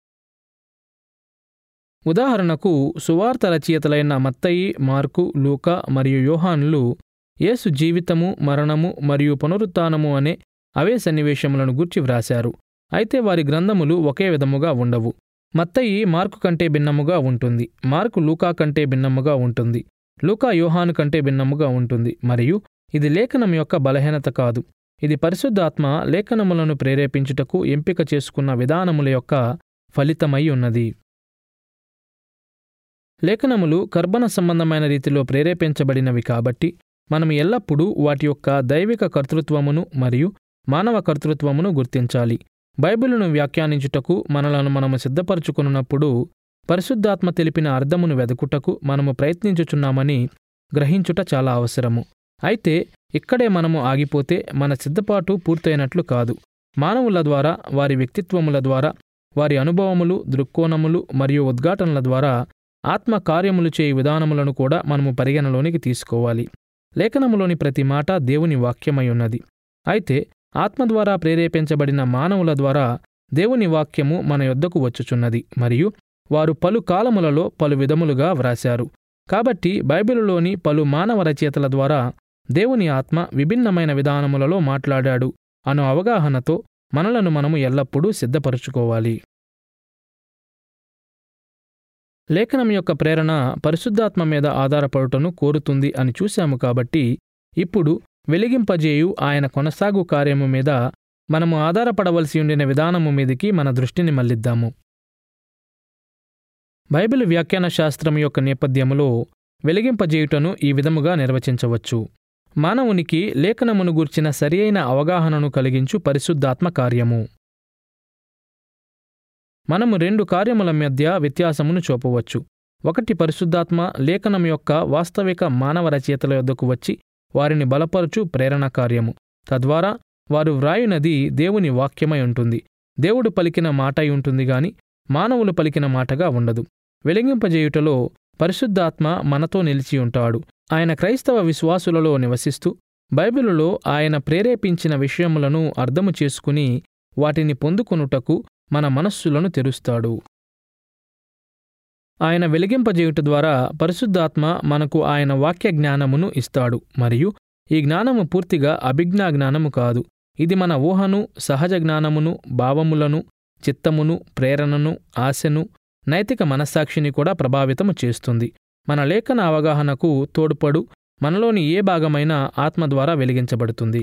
ఉదాహరణకు సువార్త రచయితలైన మత్తయి మార్కు లూకా మరియు యోహానులు యేసు జీవితము మరణము మరియు పునరుత్థానము అనే అవే సన్నివేశములను గూర్చి వ్రాశారు అయితే వారి గ్రంథములు ఒకే విధముగా ఉండవు మత్తయి మార్కు కంటే భిన్నముగా ఉంటుంది మార్కు లూకా కంటే భిన్నముగా ఉంటుంది లూకా యోహాను కంటే భిన్నముగా ఉంటుంది మరియు ఇది లేఖనం యొక్క బలహీనత కాదు ఇది పరిశుద్ధాత్మ లేఖనములను ప్రేరేపించుటకు ఎంపిక చేసుకున్న విధానముల యొక్క ఫలితమై ఉన్నది లేఖనములు కర్బన సంబంధమైన రీతిలో ప్రేరేపించబడినవి కాబట్టి మనం ఎల్లప్పుడూ వాటి యొక్క దైవిక కర్తృత్వమును మరియు మానవ కర్తృత్వమును గుర్తించాలి బైబిలును వ్యాఖ్యానించుటకు మనలను మనము సిద్ధపరచుకున్నప్పుడు పరిశుద్ధాత్మ తెలిపిన అర్థమును వెదకుటకు మనము ప్రయత్నించుచున్నామని గ్రహించుట చాలా అవసరము అయితే ఇక్కడే మనము ఆగిపోతే మన సిద్ధపాటు పూర్తయినట్లు కాదు మానవుల ద్వారా వారి వ్యక్తిత్వముల ద్వారా వారి అనుభవములు దృక్కోణములు మరియు ఉద్ఘాటనల ద్వారా ఆత్మ కార్యములు చేయి విధానములను కూడా మనము పరిగణలోనికి తీసుకోవాలి లేఖనములోని ప్రతి మాట దేవుని వాక్యమై ఉన్నది అయితే ఆత్మ ద్వారా ప్రేరేపించబడిన మానవుల ద్వారా దేవుని వాక్యము మన యొద్దకు వచ్చుచున్నది మరియు వారు పలు కాలములలో పలు విధములుగా వ్రాశారు కాబట్టి బైబిలులోని పలు మానవ రచయితల ద్వారా దేవుని ఆత్మ విభిన్నమైన విధానములలో మాట్లాడాడు అను అవగాహనతో మనలను మనము ఎల్లప్పుడూ సిద్ధపరచుకోవాలి లేఖనం యొక్క ప్రేరణ పరిశుద్ధాత్మ మీద ఆధారపడుటను కోరుతుంది అని చూశాము కాబట్టి ఇప్పుడు వెలిగింపజేయు ఆయన కొనసాగు కార్యము మీద మనము ఆధారపడవలసి ఉండిన విధానము మీదికి మన దృష్టిని మళ్లిద్దాము బైబిల్ వ్యాఖ్యాన శాస్త్రం యొక్క నేపథ్యములో వెలిగింపజేయుటను ఈ విధముగా నిర్వచించవచ్చు మానవునికి లేఖనమును గూర్చిన సరియైన అవగాహనను కలిగించు పరిశుద్ధాత్మ కార్యము మనము రెండు కార్యముల మధ్య వ్యత్యాసమును చూపవచ్చు ఒకటి పరిశుద్ధాత్మ లేఖనం యొక్క వాస్తవిక మానవ రచయితల యొద్దకు వచ్చి వారిని బలపరచు ప్రేరణ కార్యము తద్వారా వారు వ్రాయునది దేవుని వాక్యమై ఉంటుంది దేవుడు పలికిన మాటై ఉంటుంది గాని మానవులు పలికిన మాటగా ఉండదు వెలిగింపజేయుటలో పరిశుద్ధాత్మ మనతో నిలిచి ఉంటాడు ఆయన క్రైస్తవ విశ్వాసులలో నివసిస్తూ బైబిలులో ఆయన ప్రేరేపించిన విషయములను అర్థము చేసుకుని వాటిని పొందుకొనుటకు మన మనస్సులను తెరుస్తాడు ఆయన వెలిగింపజేయుట ద్వారా పరిశుద్ధాత్మ మనకు ఆయన వాక్య జ్ఞానమును ఇస్తాడు మరియు ఈ జ్ఞానము పూర్తిగా అభిజ్ఞా జ్ఞానము కాదు ఇది మన ఊహను సహజ జ్ఞానమును భావములను చిత్తమును ప్రేరణను ఆశను నైతిక మనస్సాక్షిని కూడా ప్రభావితము చేస్తుంది మన లేఖన అవగాహనకు తోడ్పడు మనలోని ఏ భాగమైనా ఆత్మ ద్వారా వెలిగించబడుతుంది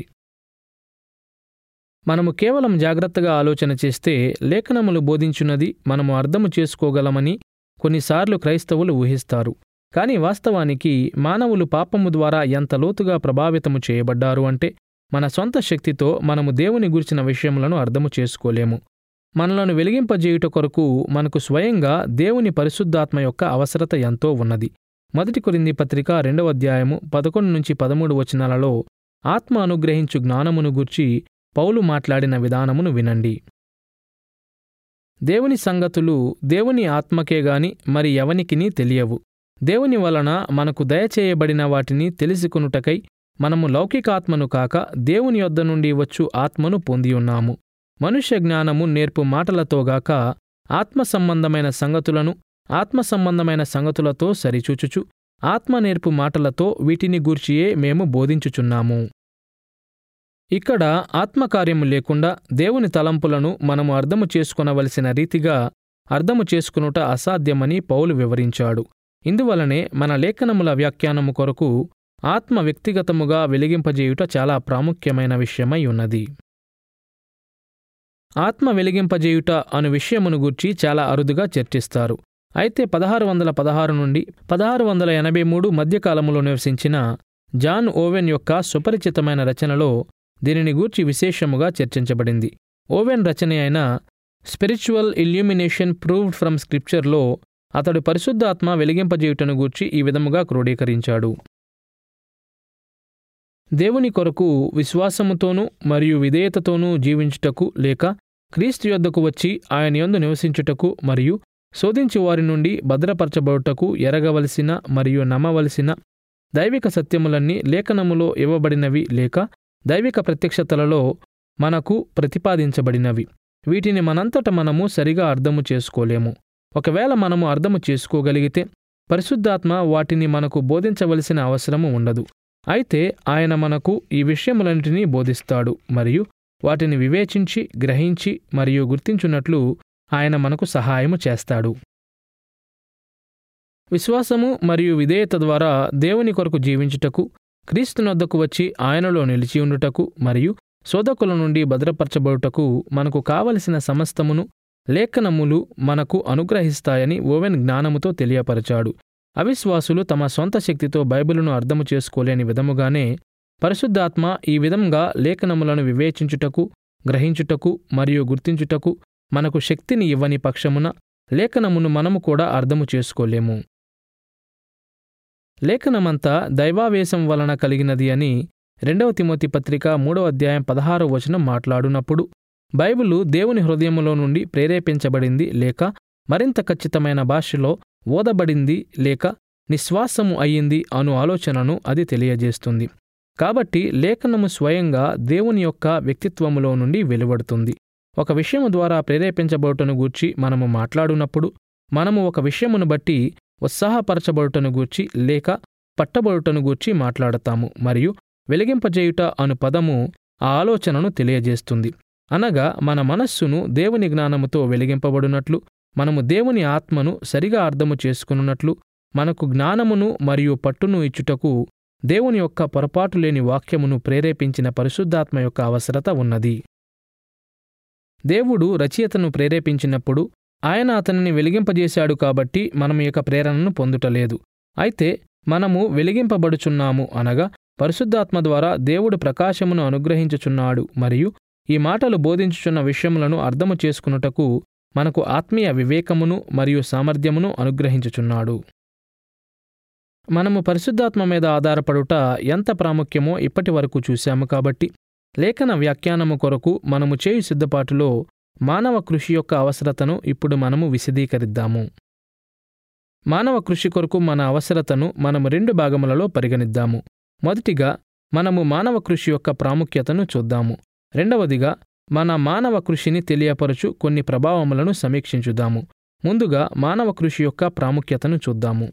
మనము కేవలం జాగ్రత్తగా ఆలోచన చేస్తే లేఖనములు బోధించున్నది మనము అర్థము చేసుకోగలమని కొన్నిసార్లు క్రైస్తవులు ఊహిస్తారు కానీ వాస్తవానికి మానవులు పాపము ద్వారా ఎంత లోతుగా ప్రభావితము చేయబడ్డారు అంటే మన సొంత శక్తితో మనము దేవుని గురించిన విషయములను అర్థము చేసుకోలేము మనలను వెలిగింపజేయుట కొరకు మనకు స్వయంగా దేవుని పరిశుద్ధాత్మ యొక్క అవసరత ఎంతో ఉన్నది మొదటి కొరింది పత్రిక రెండవ అధ్యాయము పదకొండు నుంచి పదమూడు వచనాలలో ఆత్మ అనుగ్రహించు జ్ఞానమును గూర్చి పౌలు మాట్లాడిన విధానమును వినండి దేవుని సంగతులు దేవుని ఆత్మకే గాని మరి ఎవనికిని తెలియవు దేవుని వలన మనకు దయచేయబడిన వాటిని తెలుసుకొనుటకై మనము లౌకికాత్మను కాక దేవుని యొద్ద నుండి వచ్చు ఆత్మను పొందియున్నాము మనుష్య జ్ఞానము నేర్పు మాటలతోగాక ఆత్మ సంబంధమైన సంగతులను ఆత్మ సంబంధమైన సంగతులతో సరిచూచుచు ఆత్మ నేర్పు మాటలతో వీటిని గూర్చియే మేము బోధించుచున్నాము ఇక్కడ ఆత్మకార్యము లేకుండా దేవుని తలంపులను మనము అర్థము చేసుకొనవలసిన రీతిగా అర్థము చేసుకునుట అసాధ్యమని పౌలు వివరించాడు ఇందువలనే మన లేఖనముల వ్యాఖ్యానము కొరకు ఆత్మ వ్యక్తిగతముగా వెలిగింపజేయుట చాలా ప్రాముఖ్యమైన విషయమై ఉన్నది ఆత్మ వెలిగింపజేయుట అను విషయమును గూర్చి చాలా అరుదుగా చర్చిస్తారు అయితే పదహారు వందల పదహారు నుండి పదహారు వందల ఎనభై మూడు మధ్యకాలములో నివసించిన జాన్ ఓవెన్ యొక్క సుపరిచితమైన రచనలో దీనిని గూర్చి విశేషముగా చర్చించబడింది ఓవెన్ రచన అయిన స్పిరిచువల్ ఇల్యూమినేషన్ ప్రూవ్డ్ ఫ్రమ్ స్క్రిప్చర్లో అతడు పరిశుద్ధాత్మ వెలిగింపజేయుటను గూర్చి ఈ విధముగా క్రోడీకరించాడు దేవుని కొరకు విశ్వాసముతోనూ మరియు విధేయతతోనూ జీవించుటకు లేక క్రీస్తు యొద్దకు వచ్చి ఆయన యొందు నివసించుటకు మరియు శోధించి వారి నుండి భద్రపరచబడుటకు ఎరగవలసిన మరియు నమ్మవలసిన దైవిక సత్యములన్నీ లేఖనములో ఇవ్వబడినవి లేక దైవిక ప్రత్యక్షతలలో మనకు ప్రతిపాదించబడినవి వీటిని మనంతట మనము సరిగా అర్థము చేసుకోలేము ఒకవేళ మనము అర్థము చేసుకోగలిగితే పరిశుద్ధాత్మ వాటిని మనకు బోధించవలసిన అవసరము ఉండదు అయితే ఆయన మనకు ఈ విషయములన్నిటినీ బోధిస్తాడు మరియు వాటిని వివేచించి గ్రహించి మరియు గుర్తించున్నట్లు ఆయన మనకు సహాయము చేస్తాడు విశ్వాసము మరియు విధేయత ద్వారా దేవుని కొరకు జీవించుటకు క్రీస్తునొద్దకు వచ్చి ఆయనలో నిలిచి ఉండుటకు మరియు శోధకుల నుండి భద్రపరచబడుటకు మనకు కావలసిన సమస్తమును లేఖనములు మనకు అనుగ్రహిస్తాయని ఓవెన్ జ్ఞానముతో తెలియపరచాడు అవిశ్వాసులు తమ సొంత శక్తితో బైబిలును అర్థము చేసుకోలేని విధముగానే పరిశుద్ధాత్మ ఈ విధంగా లేఖనములను వివేచించుటకు గ్రహించుటకు మరియు గుర్తించుటకు మనకు శక్తిని ఇవ్వని పక్షమున లేఖనమును మనము కూడా అర్థము చేసుకోలేము లేఖనమంతా దైవావేశం వలన కలిగినది అని రెండవ తిమోతి పత్రిక మూడవ అధ్యాయం పదహారవ వచనం మాట్లాడునప్పుడు బైబిలు దేవుని హృదయములో నుండి ప్రేరేపించబడింది లేక మరింత ఖచ్చితమైన భాషలో ఓదబడింది లేక నిశ్వాసము అయ్యింది అను ఆలోచనను అది తెలియజేస్తుంది కాబట్టి లేఖనము స్వయంగా దేవుని యొక్క వ్యక్తిత్వములో నుండి వెలువడుతుంది ఒక విషయము ద్వారా ప్రేరేపించబడుటను గూర్చి మనము మాట్లాడునప్పుడు మనము ఒక విషయమును బట్టి ఉత్సాహపరచబడుటను గూర్చి లేక పట్టబడుటను గూర్చి మాట్లాడతాము మరియు వెలిగింపజేయుట అను పదము ఆ ఆలోచనను తెలియజేస్తుంది అనగా మన మనస్సును దేవుని జ్ఞానముతో వెలిగింపబడినట్లు మనము దేవుని ఆత్మను సరిగా అర్థము చేసుకున్నట్లు మనకు జ్ఞానమును మరియు పట్టును ఇచ్చుటకు దేవుని యొక్క పొరపాటు లేని వాక్యమును ప్రేరేపించిన పరిశుద్ధాత్మ యొక్క అవసరత ఉన్నది దేవుడు రచయితను ప్రేరేపించినప్పుడు ఆయన అతనిని వెలిగింపజేశాడు కాబట్టి మనం యొక్క ప్రేరణను పొందుటలేదు అయితే మనము వెలిగింపబడుచున్నాము అనగా పరిశుద్ధాత్మ ద్వారా దేవుడు ప్రకాశమును అనుగ్రహించుచున్నాడు మరియు ఈ మాటలు బోధించుచున్న విషయములను అర్థము చేసుకున్నటకు మనకు ఆత్మీయ వివేకమును మరియు సామర్థ్యమును అనుగ్రహించుచున్నాడు మనము పరిశుద్ధాత్మ మీద ఆధారపడుట ఎంత ప్రాముఖ్యమో ఇప్పటి వరకు చూశాము కాబట్టి లేఖన వ్యాఖ్యానము కొరకు మనము చేయు సిద్ధపాటులో మానవ కృషి యొక్క అవసరతను ఇప్పుడు మనము విశదీకరిద్దాము మానవ కృషి కొరకు మన అవసరతను మనము రెండు భాగములలో పరిగణిద్దాము మొదటిగా మనము మానవ కృషి యొక్క ప్రాముఖ్యతను చూద్దాము రెండవదిగా మన మానవ కృషిని తెలియపరచు కొన్ని ప్రభావములను సమీక్షించుదాము ముందుగా మానవ కృషి యొక్క ప్రాముఖ్యతను చూద్దాము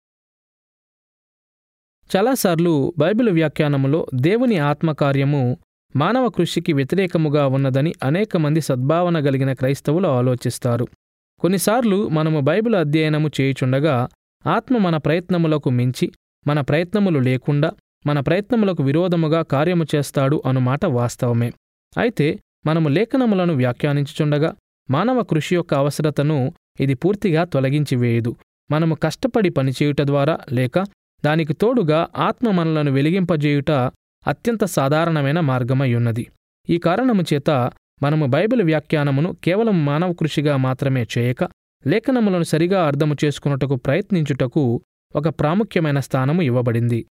చాలాసార్లు బైబిల్ వ్యాఖ్యానములో దేవుని ఆత్మకార్యము మానవ కృషికి వ్యతిరేకముగా ఉన్నదని అనేక మంది సద్భావన కలిగిన క్రైస్తవులు ఆలోచిస్తారు కొన్నిసార్లు మనము బైబిల్ అధ్యయనము చేయుచుండగా ఆత్మ మన ప్రయత్నములకు మించి మన ప్రయత్నములు లేకుండా మన ప్రయత్నములకు విరోధముగా కార్యము చేస్తాడు అనుమాట వాస్తవమే అయితే మనము లేఖనములను వ్యాఖ్యానించుచుండగా మానవ కృషి యొక్క అవసరతను ఇది పూర్తిగా తొలగించివేయదు మనము కష్టపడి పనిచేయుట ద్వారా లేక దానికి తోడుగా ఆత్మ మనలను వెలిగింపజేయుట అత్యంత సాధారణమైన మార్గమై ఉన్నది ఈ కారణము చేత మనము బైబిల్ వ్యాఖ్యానమును కేవలం మానవ కృషిగా మాత్రమే చేయక లేఖనములను సరిగా అర్థము చేసుకున్నటకు ప్రయత్నించుటకు ఒక ప్రాముఖ్యమైన స్థానము ఇవ్వబడింది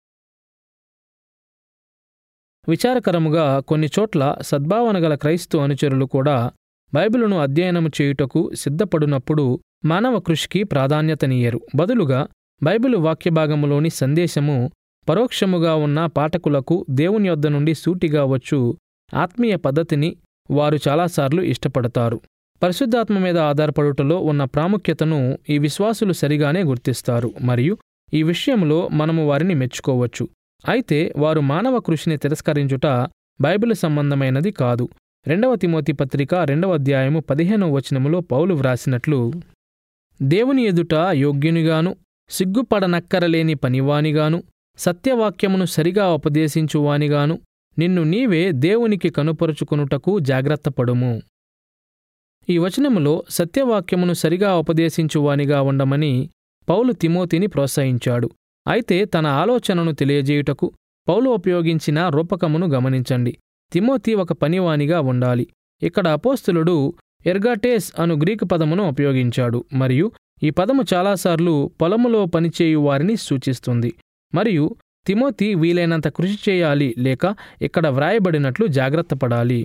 విచారకరముగా కొన్ని చోట్ల సద్భావన గల క్రైస్తు అనుచరులు కూడా బైబిలును అధ్యయనము చేయుటకు సిద్ధపడినప్పుడు మానవ కృషికి ప్రాధాన్యతనియ్యరు బదులుగా బైబిలు వాక్యభాగములోని సందేశము పరోక్షముగా ఉన్న పాఠకులకు దేవుని యొద్ద నుండి సూటిగా వచ్చు ఆత్మీయ పద్ధతిని వారు చాలాసార్లు ఇష్టపడతారు పరిశుద్ధాత్మ మీద ఆధారపడుటలో ఉన్న ప్రాముఖ్యతను ఈ విశ్వాసులు సరిగానే గుర్తిస్తారు మరియు ఈ విషయంలో మనము వారిని మెచ్చుకోవచ్చు అయితే వారు మానవ కృషిని తిరస్కరించుట బైబిల్ సంబంధమైనది కాదు రెండవ తిమోతి పత్రిక రెండవ అధ్యాయము పదిహేనవ వచనములో పౌలు వ్రాసినట్లు దేవుని ఎదుట యోగ్యునిగాను సిగ్గుపడనక్కరలేని పనివానిగాను సత్యవాక్యమును సరిగా ఉపదేశించువానిగాను నిన్ను నీవే దేవునికి కనుపరుచుకొనుటకు జాగ్రత్తపడుము ఈ వచనములో సత్యవాక్యమును సరిగా ఉపదేశించువానిగా ఉండమని పౌలు తిమోతిని ప్రోత్సహించాడు అయితే తన ఆలోచనను తెలియజేయుటకు పౌలు ఉపయోగించిన రూపకమును గమనించండి తిమోతి ఒక పనివానిగా ఉండాలి ఇక్కడ అపోస్తులుడు ఎర్గాటేస్ అను గ్రీకు పదమును ఉపయోగించాడు మరియు ఈ పదము చాలాసార్లు పొలములో పనిచేయు వారిని సూచిస్తుంది మరియు తిమోతి వీలైనంత కృషి చేయాలి లేక ఇక్కడ వ్రాయబడినట్లు జాగ్రత్త పడాలి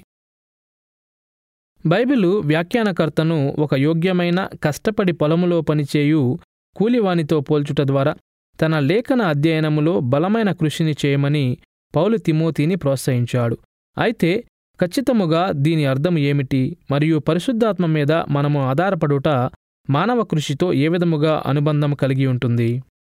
బైబిలు వ్యాఖ్యానకర్తను ఒక యోగ్యమైన కష్టపడి పొలములో పనిచేయు కూలివానితో పోల్చుట ద్వారా తన లేఖన అధ్యయనములో బలమైన కృషిని చేయమని పౌలు తిమోతిని ప్రోత్సహించాడు అయితే ఖచ్చితముగా దీని అర్థం ఏమిటి మరియు పరిశుద్ధాత్మ మీద మనము ఆధారపడుట మానవ కృషితో ఏ విధముగా అనుబంధం కలిగి ఉంటుంది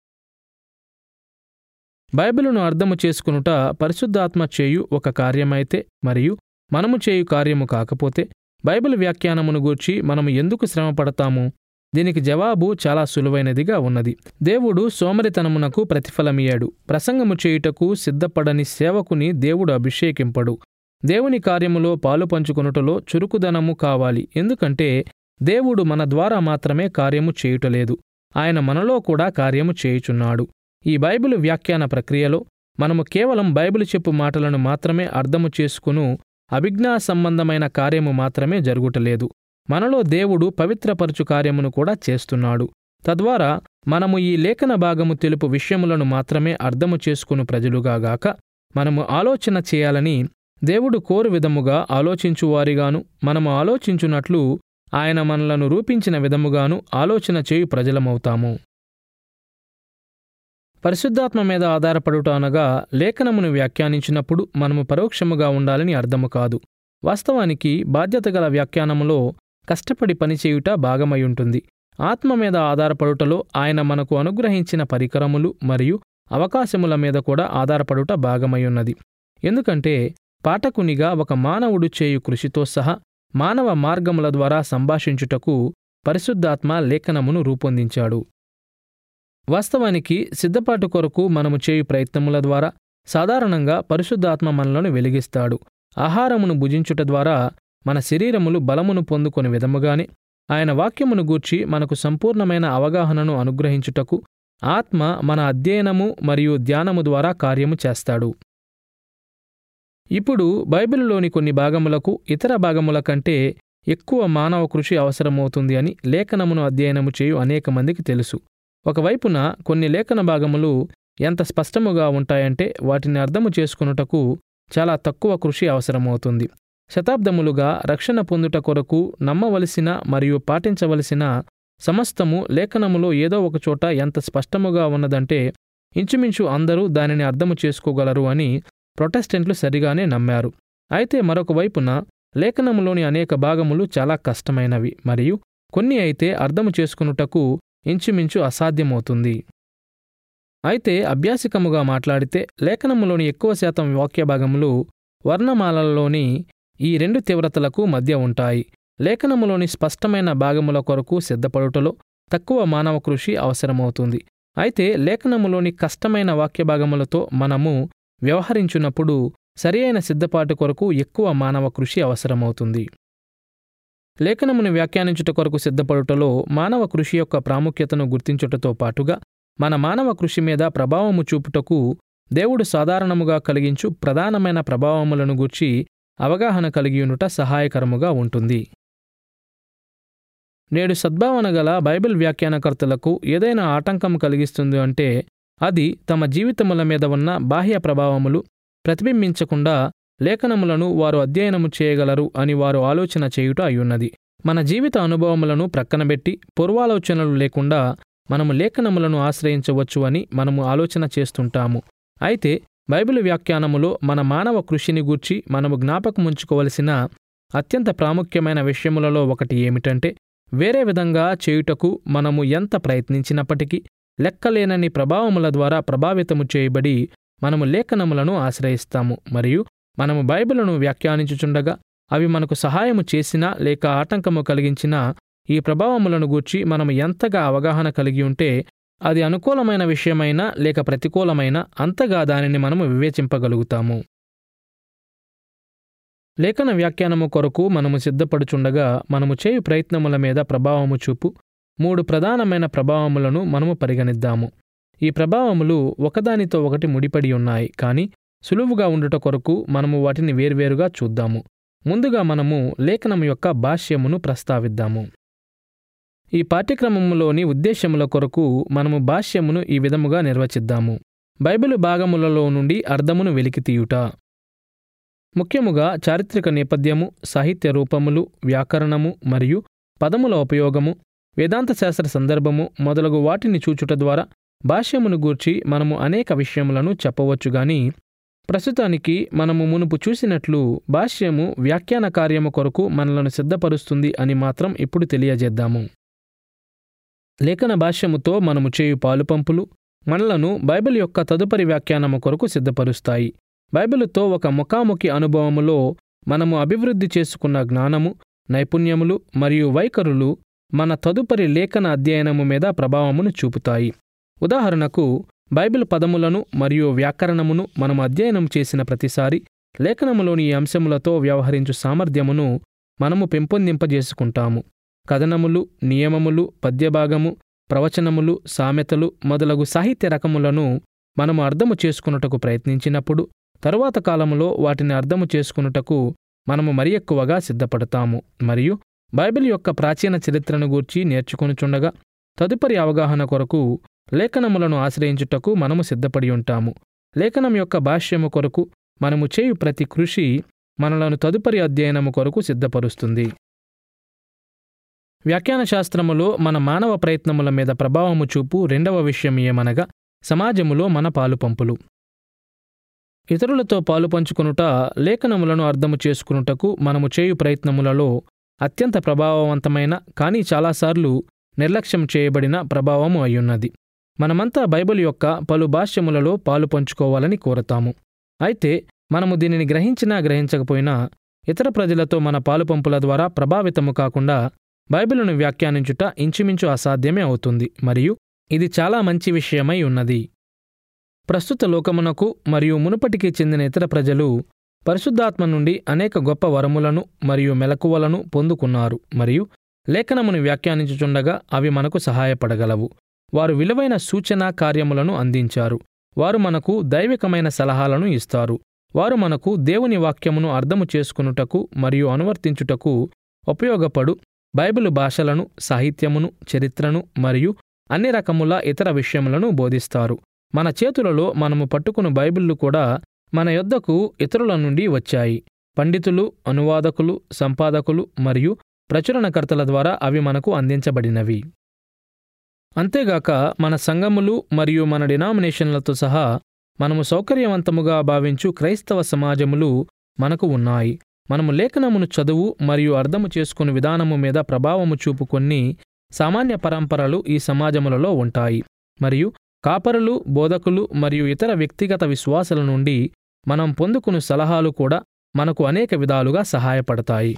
బైబిలును అర్థము చేసుకునుట పరిశుద్ధాత్మ చేయు ఒక కార్యమైతే మరియు మనము చేయు కార్యము కాకపోతే బైబిల్ వ్యాఖ్యానమును గూర్చి మనము ఎందుకు శ్రమపడతాము దీనికి జవాబు చాలా సులువైనదిగా ఉన్నది దేవుడు సోమరితనమునకు ప్రతిఫలమియ్యాడు ప్రసంగము చేయుటకు సిద్ధపడని సేవకుని దేవుడు అభిషేకింపడు దేవుని కార్యములో పాలు పంచుకొనుటలో చురుకుదనము కావాలి ఎందుకంటే దేవుడు మన ద్వారా మాత్రమే కార్యము చేయుటలేదు ఆయన మనలో కూడా కార్యము చేయుచున్నాడు ఈ బైబిల్ వ్యాఖ్యాన ప్రక్రియలో మనము కేవలం బైబిల్ చెప్పు మాటలను మాత్రమే అర్థము చేసుకును అభిజ్ఞా సంబంధమైన కార్యము మాత్రమే జరుగుటలేదు మనలో దేవుడు పవిత్రపరచు కార్యమును కూడా చేస్తున్నాడు తద్వారా మనము ఈ లేఖన భాగము తెలుపు విషయములను మాత్రమే అర్థము చేసుకుని ప్రజలుగా గాక మనము ఆలోచన చేయాలని దేవుడు కోరు విధముగా ఆలోచించువారిగాను మనము ఆలోచించున్నట్లు ఆయన మనలను రూపించిన విధముగాను ఆలోచన చేయు ప్రజలమవుతాము పరిశుద్ధాత్మ మీద ఆధారపడుట అనగా లేఖనమును వ్యాఖ్యానించినప్పుడు మనము పరోక్షముగా ఉండాలని అర్థము కాదు వాస్తవానికి బాధ్యత గల వ్యాఖ్యానములో కష్టపడి పనిచేయుట భాగమై ఉంటుంది ఆత్మ మీద ఆధారపడుటలో ఆయన మనకు అనుగ్రహించిన పరికరములు మరియు అవకాశముల మీద కూడా ఆధారపడుట భాగమై ఉన్నది ఎందుకంటే పాఠకునిగా ఒక మానవుడు చేయు కృషితో సహా మానవ మార్గముల ద్వారా సంభాషించుటకు పరిశుద్ధాత్మ లేఖనమును రూపొందించాడు వాస్తవానికి సిద్ధపాటు కొరకు మనము చేయు ప్రయత్నముల ద్వారా సాధారణంగా పరిశుద్ధాత్మ మనలను వెలిగిస్తాడు ఆహారమును భుజించుట ద్వారా మన శరీరములు బలమును పొందుకొని విధముగానే ఆయన వాక్యమును గూర్చి మనకు సంపూర్ణమైన అవగాహనను అనుగ్రహించుటకు ఆత్మ మన అధ్యయనము మరియు ధ్యానము ద్వారా కార్యము చేస్తాడు ఇప్పుడు బైబిలులోని కొన్ని భాగములకు ఇతర భాగముల కంటే ఎక్కువ మానవ కృషి అవసరమవుతుంది అని లేఖనమును అధ్యయనము చేయు అనేక మందికి తెలుసు ఒకవైపున కొన్ని లేఖన భాగములు ఎంత స్పష్టముగా ఉంటాయంటే వాటిని అర్థము చేసుకున్నటకు చాలా తక్కువ కృషి అవసరమవుతుంది శతాబ్దములుగా రక్షణ పొందుట కొరకు నమ్మవలసిన మరియు పాటించవలసిన సమస్తము లేఖనములో ఏదో ఒకచోట ఎంత స్పష్టముగా ఉన్నదంటే ఇంచుమించు అందరూ దానిని అర్థము చేసుకోగలరు అని ప్రొటెస్టెంట్లు సరిగానే నమ్మారు అయితే మరొక వైపున లేఖనములోని అనేక భాగములు చాలా కష్టమైనవి మరియు కొన్ని అయితే అర్థము చేసుకునుటకు ఇంచుమించు అసాధ్యమవుతుంది అయితే అభ్యాసికముగా మాట్లాడితే లేఖనములోని ఎక్కువ శాతం వాక్య భాగములు వర్ణమాలలోని ఈ రెండు తీవ్రతలకు మధ్య ఉంటాయి లేఖనములోని స్పష్టమైన భాగముల కొరకు సిద్ధపడుటలో తక్కువ మానవ కృషి అవసరమవుతుంది అయితే లేఖనములోని కష్టమైన వాక్య భాగములతో మనము వ్యవహరించున్నప్పుడు సరియైన సిద్ధపాటు కొరకు ఎక్కువ మానవ కృషి అవసరమవుతుంది లేఖనమును వ్యాఖ్యానించుట కొరకు సిద్ధపడుటలో మానవ కృషి యొక్క ప్రాముఖ్యతను గుర్తించుటతో పాటుగా మన మానవ కృషి మీద ప్రభావము చూపుటకు దేవుడు సాధారణముగా కలిగించు ప్రధానమైన ప్రభావములను గూర్చి అవగాహన కలిగియునుట సహాయకరముగా ఉంటుంది నేడు సద్భావన గల బైబిల్ వ్యాఖ్యానకర్తలకు ఏదైనా ఆటంకం కలిగిస్తుంది అంటే అది తమ జీవితముల మీద ఉన్న బాహ్య ప్రభావములు ప్రతిబింబించకుండా లేఖనములను వారు అధ్యయనము చేయగలరు అని వారు ఆలోచన చేయుట అయ్యున్నది మన జీవిత అనుభవములను ప్రక్కనబెట్టి పూర్వాలోచనలు లేకుండా మనము లేఖనములను ఆశ్రయించవచ్చు అని మనము ఆలోచన చేస్తుంటాము అయితే బైబిల్ వ్యాఖ్యానములో మన మానవ కృషిని గూర్చి మనము జ్ఞాపకముంచుకోవలసిన అత్యంత ప్రాముఖ్యమైన విషయములలో ఒకటి ఏమిటంటే వేరే విధంగా చేయుటకు మనము ఎంత ప్రయత్నించినప్పటికీ లెక్కలేనని ప్రభావముల ద్వారా ప్రభావితము చేయబడి మనము లేఖనములను ఆశ్రయిస్తాము మరియు మనము బైబిలును వ్యాఖ్యానించుచుండగా అవి మనకు సహాయము చేసినా లేక ఆటంకము కలిగించినా ఈ ప్రభావములను గూర్చి మనము ఎంతగా అవగాహన కలిగి ఉంటే అది అనుకూలమైన విషయమైనా లేక ప్రతికూలమైన అంతగా దానిని మనము వివేచింపగలుగుతాము లేఖన వ్యాఖ్యానము కొరకు మనము సిద్ధపడుచుండగా మనము చేయు ప్రయత్నముల మీద ప్రభావము చూపు మూడు ప్రధానమైన ప్రభావములను మనము పరిగణిద్దాము ఈ ప్రభావములు ఒకదానితో ఒకటి ముడిపడి ఉన్నాయి కానీ సులువుగా ఉండుట కొరకు మనము వాటిని వేర్వేరుగా చూద్దాము ముందుగా మనము లేఖనం యొక్క భాష్యమును ప్రస్తావిద్దాము ఈ పాఠ్యక్రమములోని ఉద్దేశ్యముల కొరకు మనము భాష్యమును ఈ విధముగా నిర్వచిద్దాము బైబిలు భాగములలో నుండి అర్థమును వెలికితీయుట ముఖ్యముగా చారిత్రక నేపథ్యము సాహిత్య రూపములు వ్యాకరణము మరియు పదముల ఉపయోగము వేదాంత శాస్త్ర సందర్భము మొదలగు వాటిని చూచుట ద్వారా భాష్యమును గూర్చి మనము అనేక విషయములను చెప్పవచ్చు గాని ప్రస్తుతానికి మనము మునుపు చూసినట్లు భాష్యము వ్యాఖ్యాన కార్యము కొరకు మనలను సిద్ధపరుస్తుంది అని మాత్రం ఇప్పుడు తెలియజేద్దాము లేఖన భాష్యముతో మనము చేయు పాలుపంపులు మనలను బైబిల్ యొక్క తదుపరి వ్యాఖ్యానము కొరకు సిద్ధపరుస్తాయి బైబిలుతో ఒక ముఖాముఖి అనుభవములో మనము అభివృద్ధి చేసుకున్న జ్ఞానము నైపుణ్యములు మరియు వైఖరులు మన తదుపరి లేఖన అధ్యయనము మీద ప్రభావమును చూపుతాయి ఉదాహరణకు బైబిల్ పదములను మరియు వ్యాకరణమును మనం అధ్యయనం చేసిన ప్రతిసారి లేఖనములోని ఈ అంశములతో వ్యవహరించు సామర్థ్యమును మనము పెంపొందింపజేసుకుంటాము కథనములు నియమములు పద్యభాగము ప్రవచనములు సామెతలు మొదలగు సాహిత్య రకములను మనము అర్థము చేసుకున్నటకు ప్రయత్నించినప్పుడు తరువాత కాలములో వాటిని అర్థము చేసుకున్నటకు మనము మరి ఎక్కువగా సిద్ధపడతాము మరియు బైబిల్ యొక్క ప్రాచీన చరిత్రను గూర్చి నేర్చుకొనుచుండగా తదుపరి అవగాహన కొరకు లేఖనములను ఆశ్రయించుటకు మనము సిద్ధపడి ఉంటాము లేఖనం యొక్క భాష్యము కొరకు మనము చేయు ప్రతి కృషి మనలను తదుపరి అధ్యయనము కొరకు సిద్ధపరుస్తుంది వ్యాఖ్యాన శాస్త్రములో మన మానవ ప్రయత్నముల మీద ప్రభావము చూపు రెండవ విషయం ఏమనగా సమాజములో మన పాలుపంపులు ఇతరులతో పాలు పంచుకొనుట లేఖనములను అర్థము చేసుకునుటకు మనము చేయు ప్రయత్నములలో అత్యంత ప్రభావవంతమైన కానీ చాలాసార్లు నిర్లక్ష్యం చేయబడిన ప్రభావము అయ్యున్నది మనమంతా బైబిల్ యొక్క పలు భాష్యములలో పాలు పంచుకోవాలని కోరతాము అయితే మనము దీనిని గ్రహించినా గ్రహించకపోయినా ఇతర ప్రజలతో మన పాలుపంపుల ద్వారా ప్రభావితము కాకుండా బైబిలును వ్యాఖ్యానించుట ఇంచుమించు అసాధ్యమే అవుతుంది మరియు ఇది చాలా మంచి విషయమై ఉన్నది ప్రస్తుత లోకమునకు మరియు మునుపటికి చెందిన ఇతర ప్రజలు పరిశుద్ధాత్మ నుండి అనేక గొప్ప వరములను మరియు మెలకువలను పొందుకున్నారు మరియు లేఖనమును వ్యాఖ్యానించుచుండగా అవి మనకు సహాయపడగలవు వారు విలువైన సూచన కార్యములను అందించారు వారు మనకు దైవికమైన సలహాలను ఇస్తారు వారు మనకు దేవుని వాక్యమును అర్థము చేసుకునుటకు మరియు అనువర్తించుటకు ఉపయోగపడు బైబిలు భాషలను సాహిత్యమును చరిత్రను మరియు అన్ని రకముల ఇతర విషయములను బోధిస్తారు మన చేతులలో మనము పట్టుకుని బైబిళ్ళు కూడా మన యొద్దకు ఇతరుల నుండి వచ్చాయి పండితులు అనువాదకులు సంపాదకులు మరియు ప్రచురణకర్తల ద్వారా అవి మనకు అందించబడినవి అంతేగాక మన సంఘములు మరియు మన డినామినేషన్లతో సహా మనము సౌకర్యవంతముగా భావించు క్రైస్తవ సమాజములు మనకు ఉన్నాయి మనము లేఖనమును చదువు మరియు అర్థము చేసుకుని విధానము మీద ప్రభావము చూపు కొన్ని సామాన్య పరంపరలు ఈ సమాజములలో ఉంటాయి మరియు కాపరులు బోధకులు మరియు ఇతర వ్యక్తిగత విశ్వాసుల నుండి మనం పొందుకుని సలహాలు కూడా మనకు అనేక విధాలుగా సహాయపడతాయి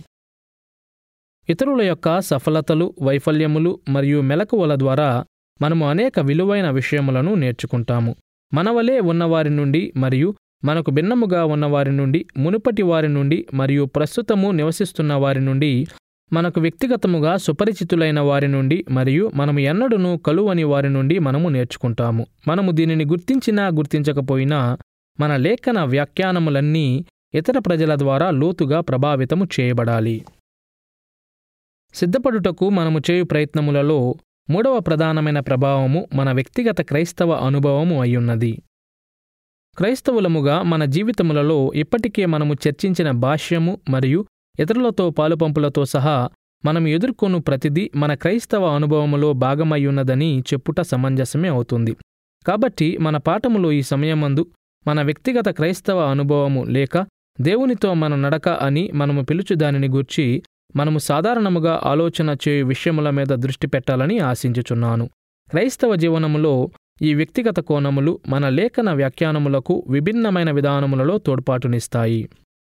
ఇతరుల యొక్క సఫలతలు వైఫల్యములు మరియు మెలకువల ద్వారా మనము అనేక విలువైన విషయములను నేర్చుకుంటాము మనవలే ఉన్నవారి నుండి మరియు మనకు భిన్నముగా ఉన్నవారి నుండి మునుపటి వారి నుండి మరియు ప్రస్తుతము నివసిస్తున్న వారి నుండి మనకు వ్యక్తిగతముగా సుపరిచితులైన వారి నుండి మరియు మనము ఎన్నడూనూ కలువని వారి నుండి మనము నేర్చుకుంటాము మనము దీనిని గుర్తించినా గుర్తించకపోయినా మన లేఖన వ్యాఖ్యానములన్నీ ఇతర ప్రజల ద్వారా లోతుగా ప్రభావితము చేయబడాలి సిద్ధపడుటకు మనము చేయు ప్రయత్నములలో మూడవ ప్రధానమైన ప్రభావము మన వ్యక్తిగత క్రైస్తవ అనుభవము అయ్యున్నది క్రైస్తవులముగా మన జీవితములలో ఇప్పటికే మనము చర్చించిన భాష్యము మరియు ఇతరులతో పాలుపంపులతో సహా మనం ఎదుర్కొను ప్రతిదీ మన క్రైస్తవ అనుభవములో భాగమయ్యున్నదని చెప్పుట సమంజసమే అవుతుంది కాబట్టి మన పాఠములో ఈ సమయమందు మన వ్యక్తిగత క్రైస్తవ అనుభవము లేక దేవునితో మన నడక అని మనము పిలుచు దానిని గూర్చి మనము సాధారణముగా ఆలోచన చేయు విషయముల మీద దృష్టి పెట్టాలని ఆశించుచున్నాను క్రైస్తవ జీవనములో ఈ వ్యక్తిగత కోణములు మన లేఖన వ్యాఖ్యానములకు విభిన్నమైన విధానములలో తోడ్పాటునిస్తాయి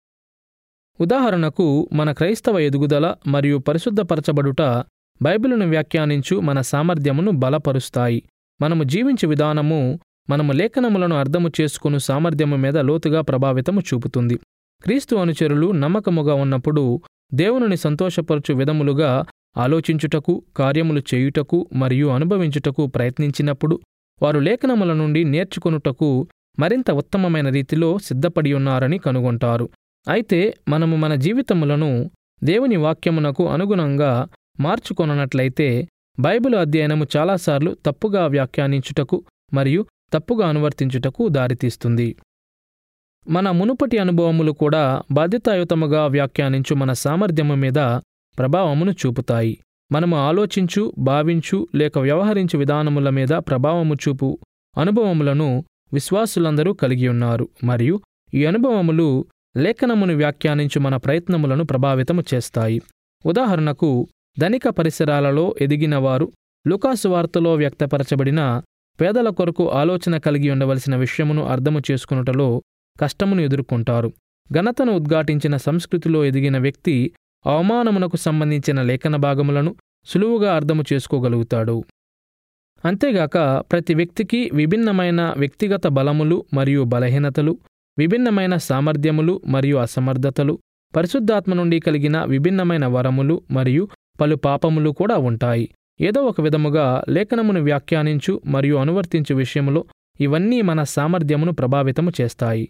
ఉదాహరణకు మన క్రైస్తవ ఎదుగుదల మరియు పరిశుద్ధపరచబడుట బైబిలును వ్యాఖ్యానించు మన సామర్థ్యమును బలపరుస్తాయి మనము జీవించు విధానము మనము లేఖనములను అర్థము చేసుకుని సామర్థ్యము మీద లోతుగా ప్రభావితము చూపుతుంది క్రీస్తు అనుచరులు నమ్మకముగా ఉన్నప్పుడు దేవునిని సంతోషపరచు విధములుగా ఆలోచించుటకు కార్యములు చేయుటకు మరియు అనుభవించుటకు ప్రయత్నించినప్పుడు వారు లేఖనముల నుండి నేర్చుకొనుటకు మరింత ఉత్తమమైన రీతిలో సిద్ధపడి ఉన్నారని కనుగొంటారు అయితే మనము మన జీవితములను దేవుని వాక్యమునకు అనుగుణంగా మార్చుకొననట్లయితే బైబిల్ అధ్యయనము చాలాసార్లు తప్పుగా వ్యాఖ్యానించుటకు మరియు తప్పుగా అనువర్తించుటకు దారితీస్తుంది మన మునుపటి అనుభవములు కూడా బాధ్యతాయుతముగా వ్యాఖ్యానించు మన సామర్థ్యము మీద ప్రభావమును చూపుతాయి మనము ఆలోచించు భావించు లేక వ్యవహరించు విధానముల మీద ప్రభావము చూపు అనుభవములను విశ్వాసులందరూ కలిగి ఉన్నారు మరియు ఈ అనుభవములు లేఖనమును వ్యాఖ్యానించు మన ప్రయత్నములను ప్రభావితము చేస్తాయి ఉదాహరణకు ధనిక పరిసరాలలో ఎదిగిన వారు లుకాసు వార్తలో వ్యక్తపరచబడిన పేదల కొరకు ఆలోచన కలిగి ఉండవలసిన విషయమును అర్థము చేసుకునుటలో కష్టమును ఎదుర్కొంటారు ఘనతను ఉద్ఘాటించిన సంస్కృతిలో ఎదిగిన వ్యక్తి అవమానమునకు సంబంధించిన లేఖన భాగములను సులువుగా అర్థము చేసుకోగలుగుతాడు అంతేగాక ప్రతి వ్యక్తికి విభిన్నమైన వ్యక్తిగత బలములు మరియు బలహీనతలు విభిన్నమైన సామర్థ్యములు మరియు అసమర్థతలు పరిశుద్ధాత్మ నుండి కలిగిన విభిన్నమైన వరములు మరియు పలు పాపములు కూడా ఉంటాయి ఏదో ఒక విధముగా లేఖనమును వ్యాఖ్యానించు మరియు అనువర్తించు విషయములో ఇవన్నీ మన సామర్థ్యమును ప్రభావితము చేస్తాయి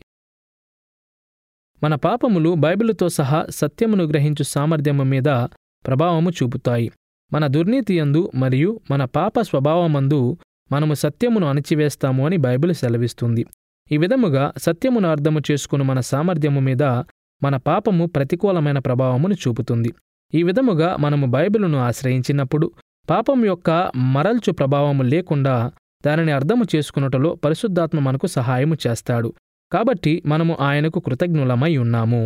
మన పాపములు బైబిలుతో సహా సత్యమును గ్రహించు సామర్థ్యము మీద ప్రభావము చూపుతాయి మన దుర్నీతియందు మరియు మన పాప స్వభావమందు మనము సత్యమును అణిచివేస్తాము అని బైబిల్ సెలవిస్తుంది ఈ విధముగా సత్యమును అర్థము చేసుకుని మన సామర్థ్యము మీద మన పాపము ప్రతికూలమైన ప్రభావమును చూపుతుంది ఈ విధముగా మనము బైబిలును ఆశ్రయించినప్పుడు పాపం యొక్క మరల్చు ప్రభావము లేకుండా దానిని అర్థము చేసుకున్నటలో పరిశుద్ధాత్మ మనకు సహాయము చేస్తాడు కాబట్టి మనము ఆయనకు కృతజ్ఞులమై ఉన్నాము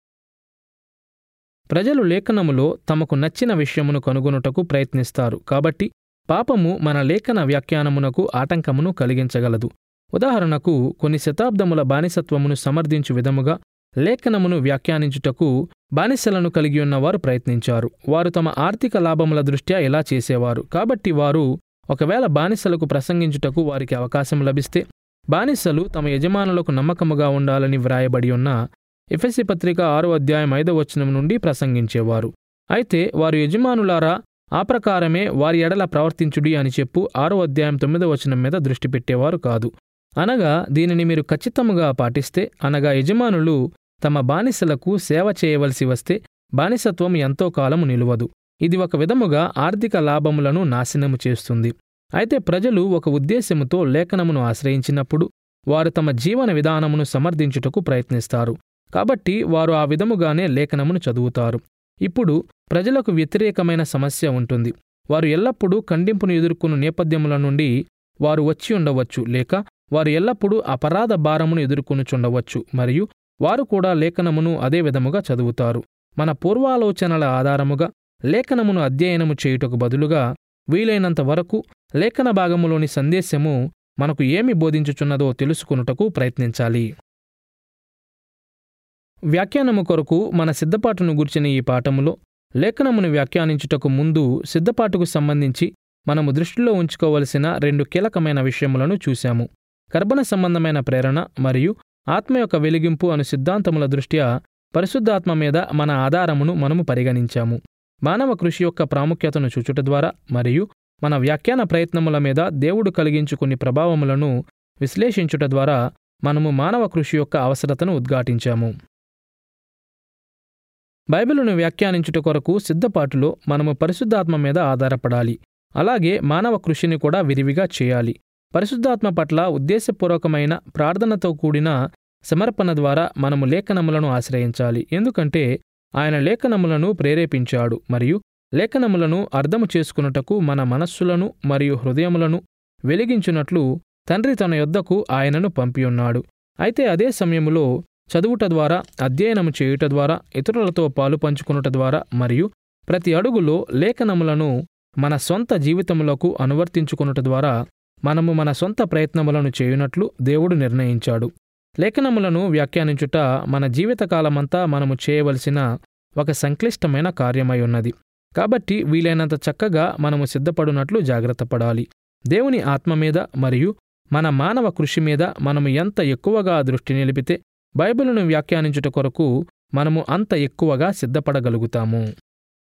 ప్రజలు లేఖనములో తమకు నచ్చిన విషయమును కనుగొనుటకు ప్రయత్నిస్తారు కాబట్టి పాపము మన లేఖన వ్యాఖ్యానమునకు ఆటంకమును కలిగించగలదు ఉదాహరణకు కొన్ని శతాబ్దముల బానిసత్వమును సమర్థించు విధముగా లేఖనమును వ్యాఖ్యానించుటకు బానిసలను కలిగి ఉన్నవారు ప్రయత్నించారు వారు తమ ఆర్థిక లాభముల దృష్ట్యా ఇలా చేసేవారు కాబట్టి వారు ఒకవేళ బానిసలకు ప్రసంగించుటకు వారికి అవకాశం లభిస్తే బానిసలు తమ యజమానులకు నమ్మకముగా ఉండాలని వ్రాయబడి ఉన్న ఎఫెసి పత్రిక ఆరో అధ్యాయం ఐదవ వచనం నుండి ప్రసంగించేవారు అయితే వారు యజమానులారా ఆ ప్రకారమే వారి ఎడల ప్రవర్తించుడి అని చెప్పు ఆరో అధ్యాయం తొమ్మిదవ వచనం మీద దృష్టి పెట్టేవారు కాదు అనగా దీనిని మీరు ఖచ్చితముగా పాటిస్తే అనగా యజమానులు తమ బానిసలకు సేవ చేయవలసి వస్తే బానిసత్వం ఎంతో కాలము నిలువదు ఇది ఒక విధముగా ఆర్థిక లాభములను నాశనము చేస్తుంది అయితే ప్రజలు ఒక ఉద్దేశముతో లేఖనమును ఆశ్రయించినప్పుడు వారు తమ జీవన విధానమును సమర్థించుటకు ప్రయత్నిస్తారు కాబట్టి వారు ఆ విధముగానే లేఖనమును చదువుతారు ఇప్పుడు ప్రజలకు వ్యతిరేకమైన సమస్య ఉంటుంది వారు ఎల్లప్పుడూ ఖండింపును ఎదుర్కొన్న నేపథ్యముల నుండి వారు వచ్చి ఉండవచ్చు లేక వారు ఎల్లప్పుడూ అపరాధ భారమును ఎదుర్కొనుచుండవచ్చు మరియు వారు కూడా లేఖనమును అదే విధముగా చదువుతారు మన పూర్వాలోచనల ఆధారముగా లేఖనమును అధ్యయనము చేయుటకు బదులుగా వీలైనంత వరకు లేఖన భాగములోని సందేశము మనకు ఏమి బోధించుచున్నదో తెలుసుకొనుటకు ప్రయత్నించాలి వ్యాఖ్యానము కొరకు మన సిద్ధపాటును గుర్చిన ఈ పాఠములో లేఖనమును వ్యాఖ్యానించుటకు ముందు సిద్ధపాటుకు సంబంధించి మనము దృష్టిలో ఉంచుకోవలసిన రెండు కీలకమైన విషయములను చూశాము కర్బన సంబంధమైన ప్రేరణ మరియు ఆత్మ యొక్క వెలిగింపు అను సిద్ధాంతముల దృష్ట్యా పరిశుద్ధాత్మ మీద మన ఆధారమును మనము పరిగణించాము మానవ కృషి యొక్క ప్రాముఖ్యతను చూచుట ద్వారా మరియు మన వ్యాఖ్యాన ప్రయత్నముల మీద దేవుడు కలిగించు కొన్ని ప్రభావములను విశ్లేషించుట ద్వారా మనము మానవ కృషి యొక్క అవసరతను ఉద్ఘాటించాము బైబిలును వ్యాఖ్యానించుట కొరకు సిద్ధపాటులో మనము పరిశుద్ధాత్మ మీద ఆధారపడాలి అలాగే మానవ కృషిని కూడా విరివిగా చేయాలి పరిశుద్ధాత్మ పట్ల ఉద్దేశపూర్వకమైన ప్రార్థనతో కూడిన సమర్పణ ద్వారా మనము లేఖనములను ఆశ్రయించాలి ఎందుకంటే ఆయన లేఖనములను ప్రేరేపించాడు మరియు లేఖనములను అర్థము చేసుకున్నటకు మన మనస్సులను మరియు హృదయములను వెలిగించున్నట్లు తండ్రి తన యొద్దకు ఆయనను పంపియున్నాడు అయితే అదే సమయములో చదువుట ద్వారా అధ్యయనము చేయుట ద్వారా ఇతరులతో పాలు పంచుకునుట ద్వారా మరియు ప్రతి అడుగులో లేఖనములను మన సొంత జీవితములకు అనువర్తించుకునుట ద్వారా మనము మన సొంత ప్రయత్నములను చేయునట్లు దేవుడు నిర్ణయించాడు లేఖనములను వ్యాఖ్యానించుట మన జీవితకాలమంతా మనము చేయవలసిన ఒక సంక్లిష్టమైన కార్యమై ఉన్నది కాబట్టి వీలైనంత చక్కగా మనము సిద్ధపడునట్లు జాగ్రత్తపడాలి దేవుని ఆత్మ మీద మరియు మన మానవ కృషి మీద మనము ఎంత ఎక్కువగా దృష్టి నిలిపితే బైబిలును వ్యాఖ్యానించుట కొరకు మనము అంత ఎక్కువగా సిద్ధపడగలుగుతాము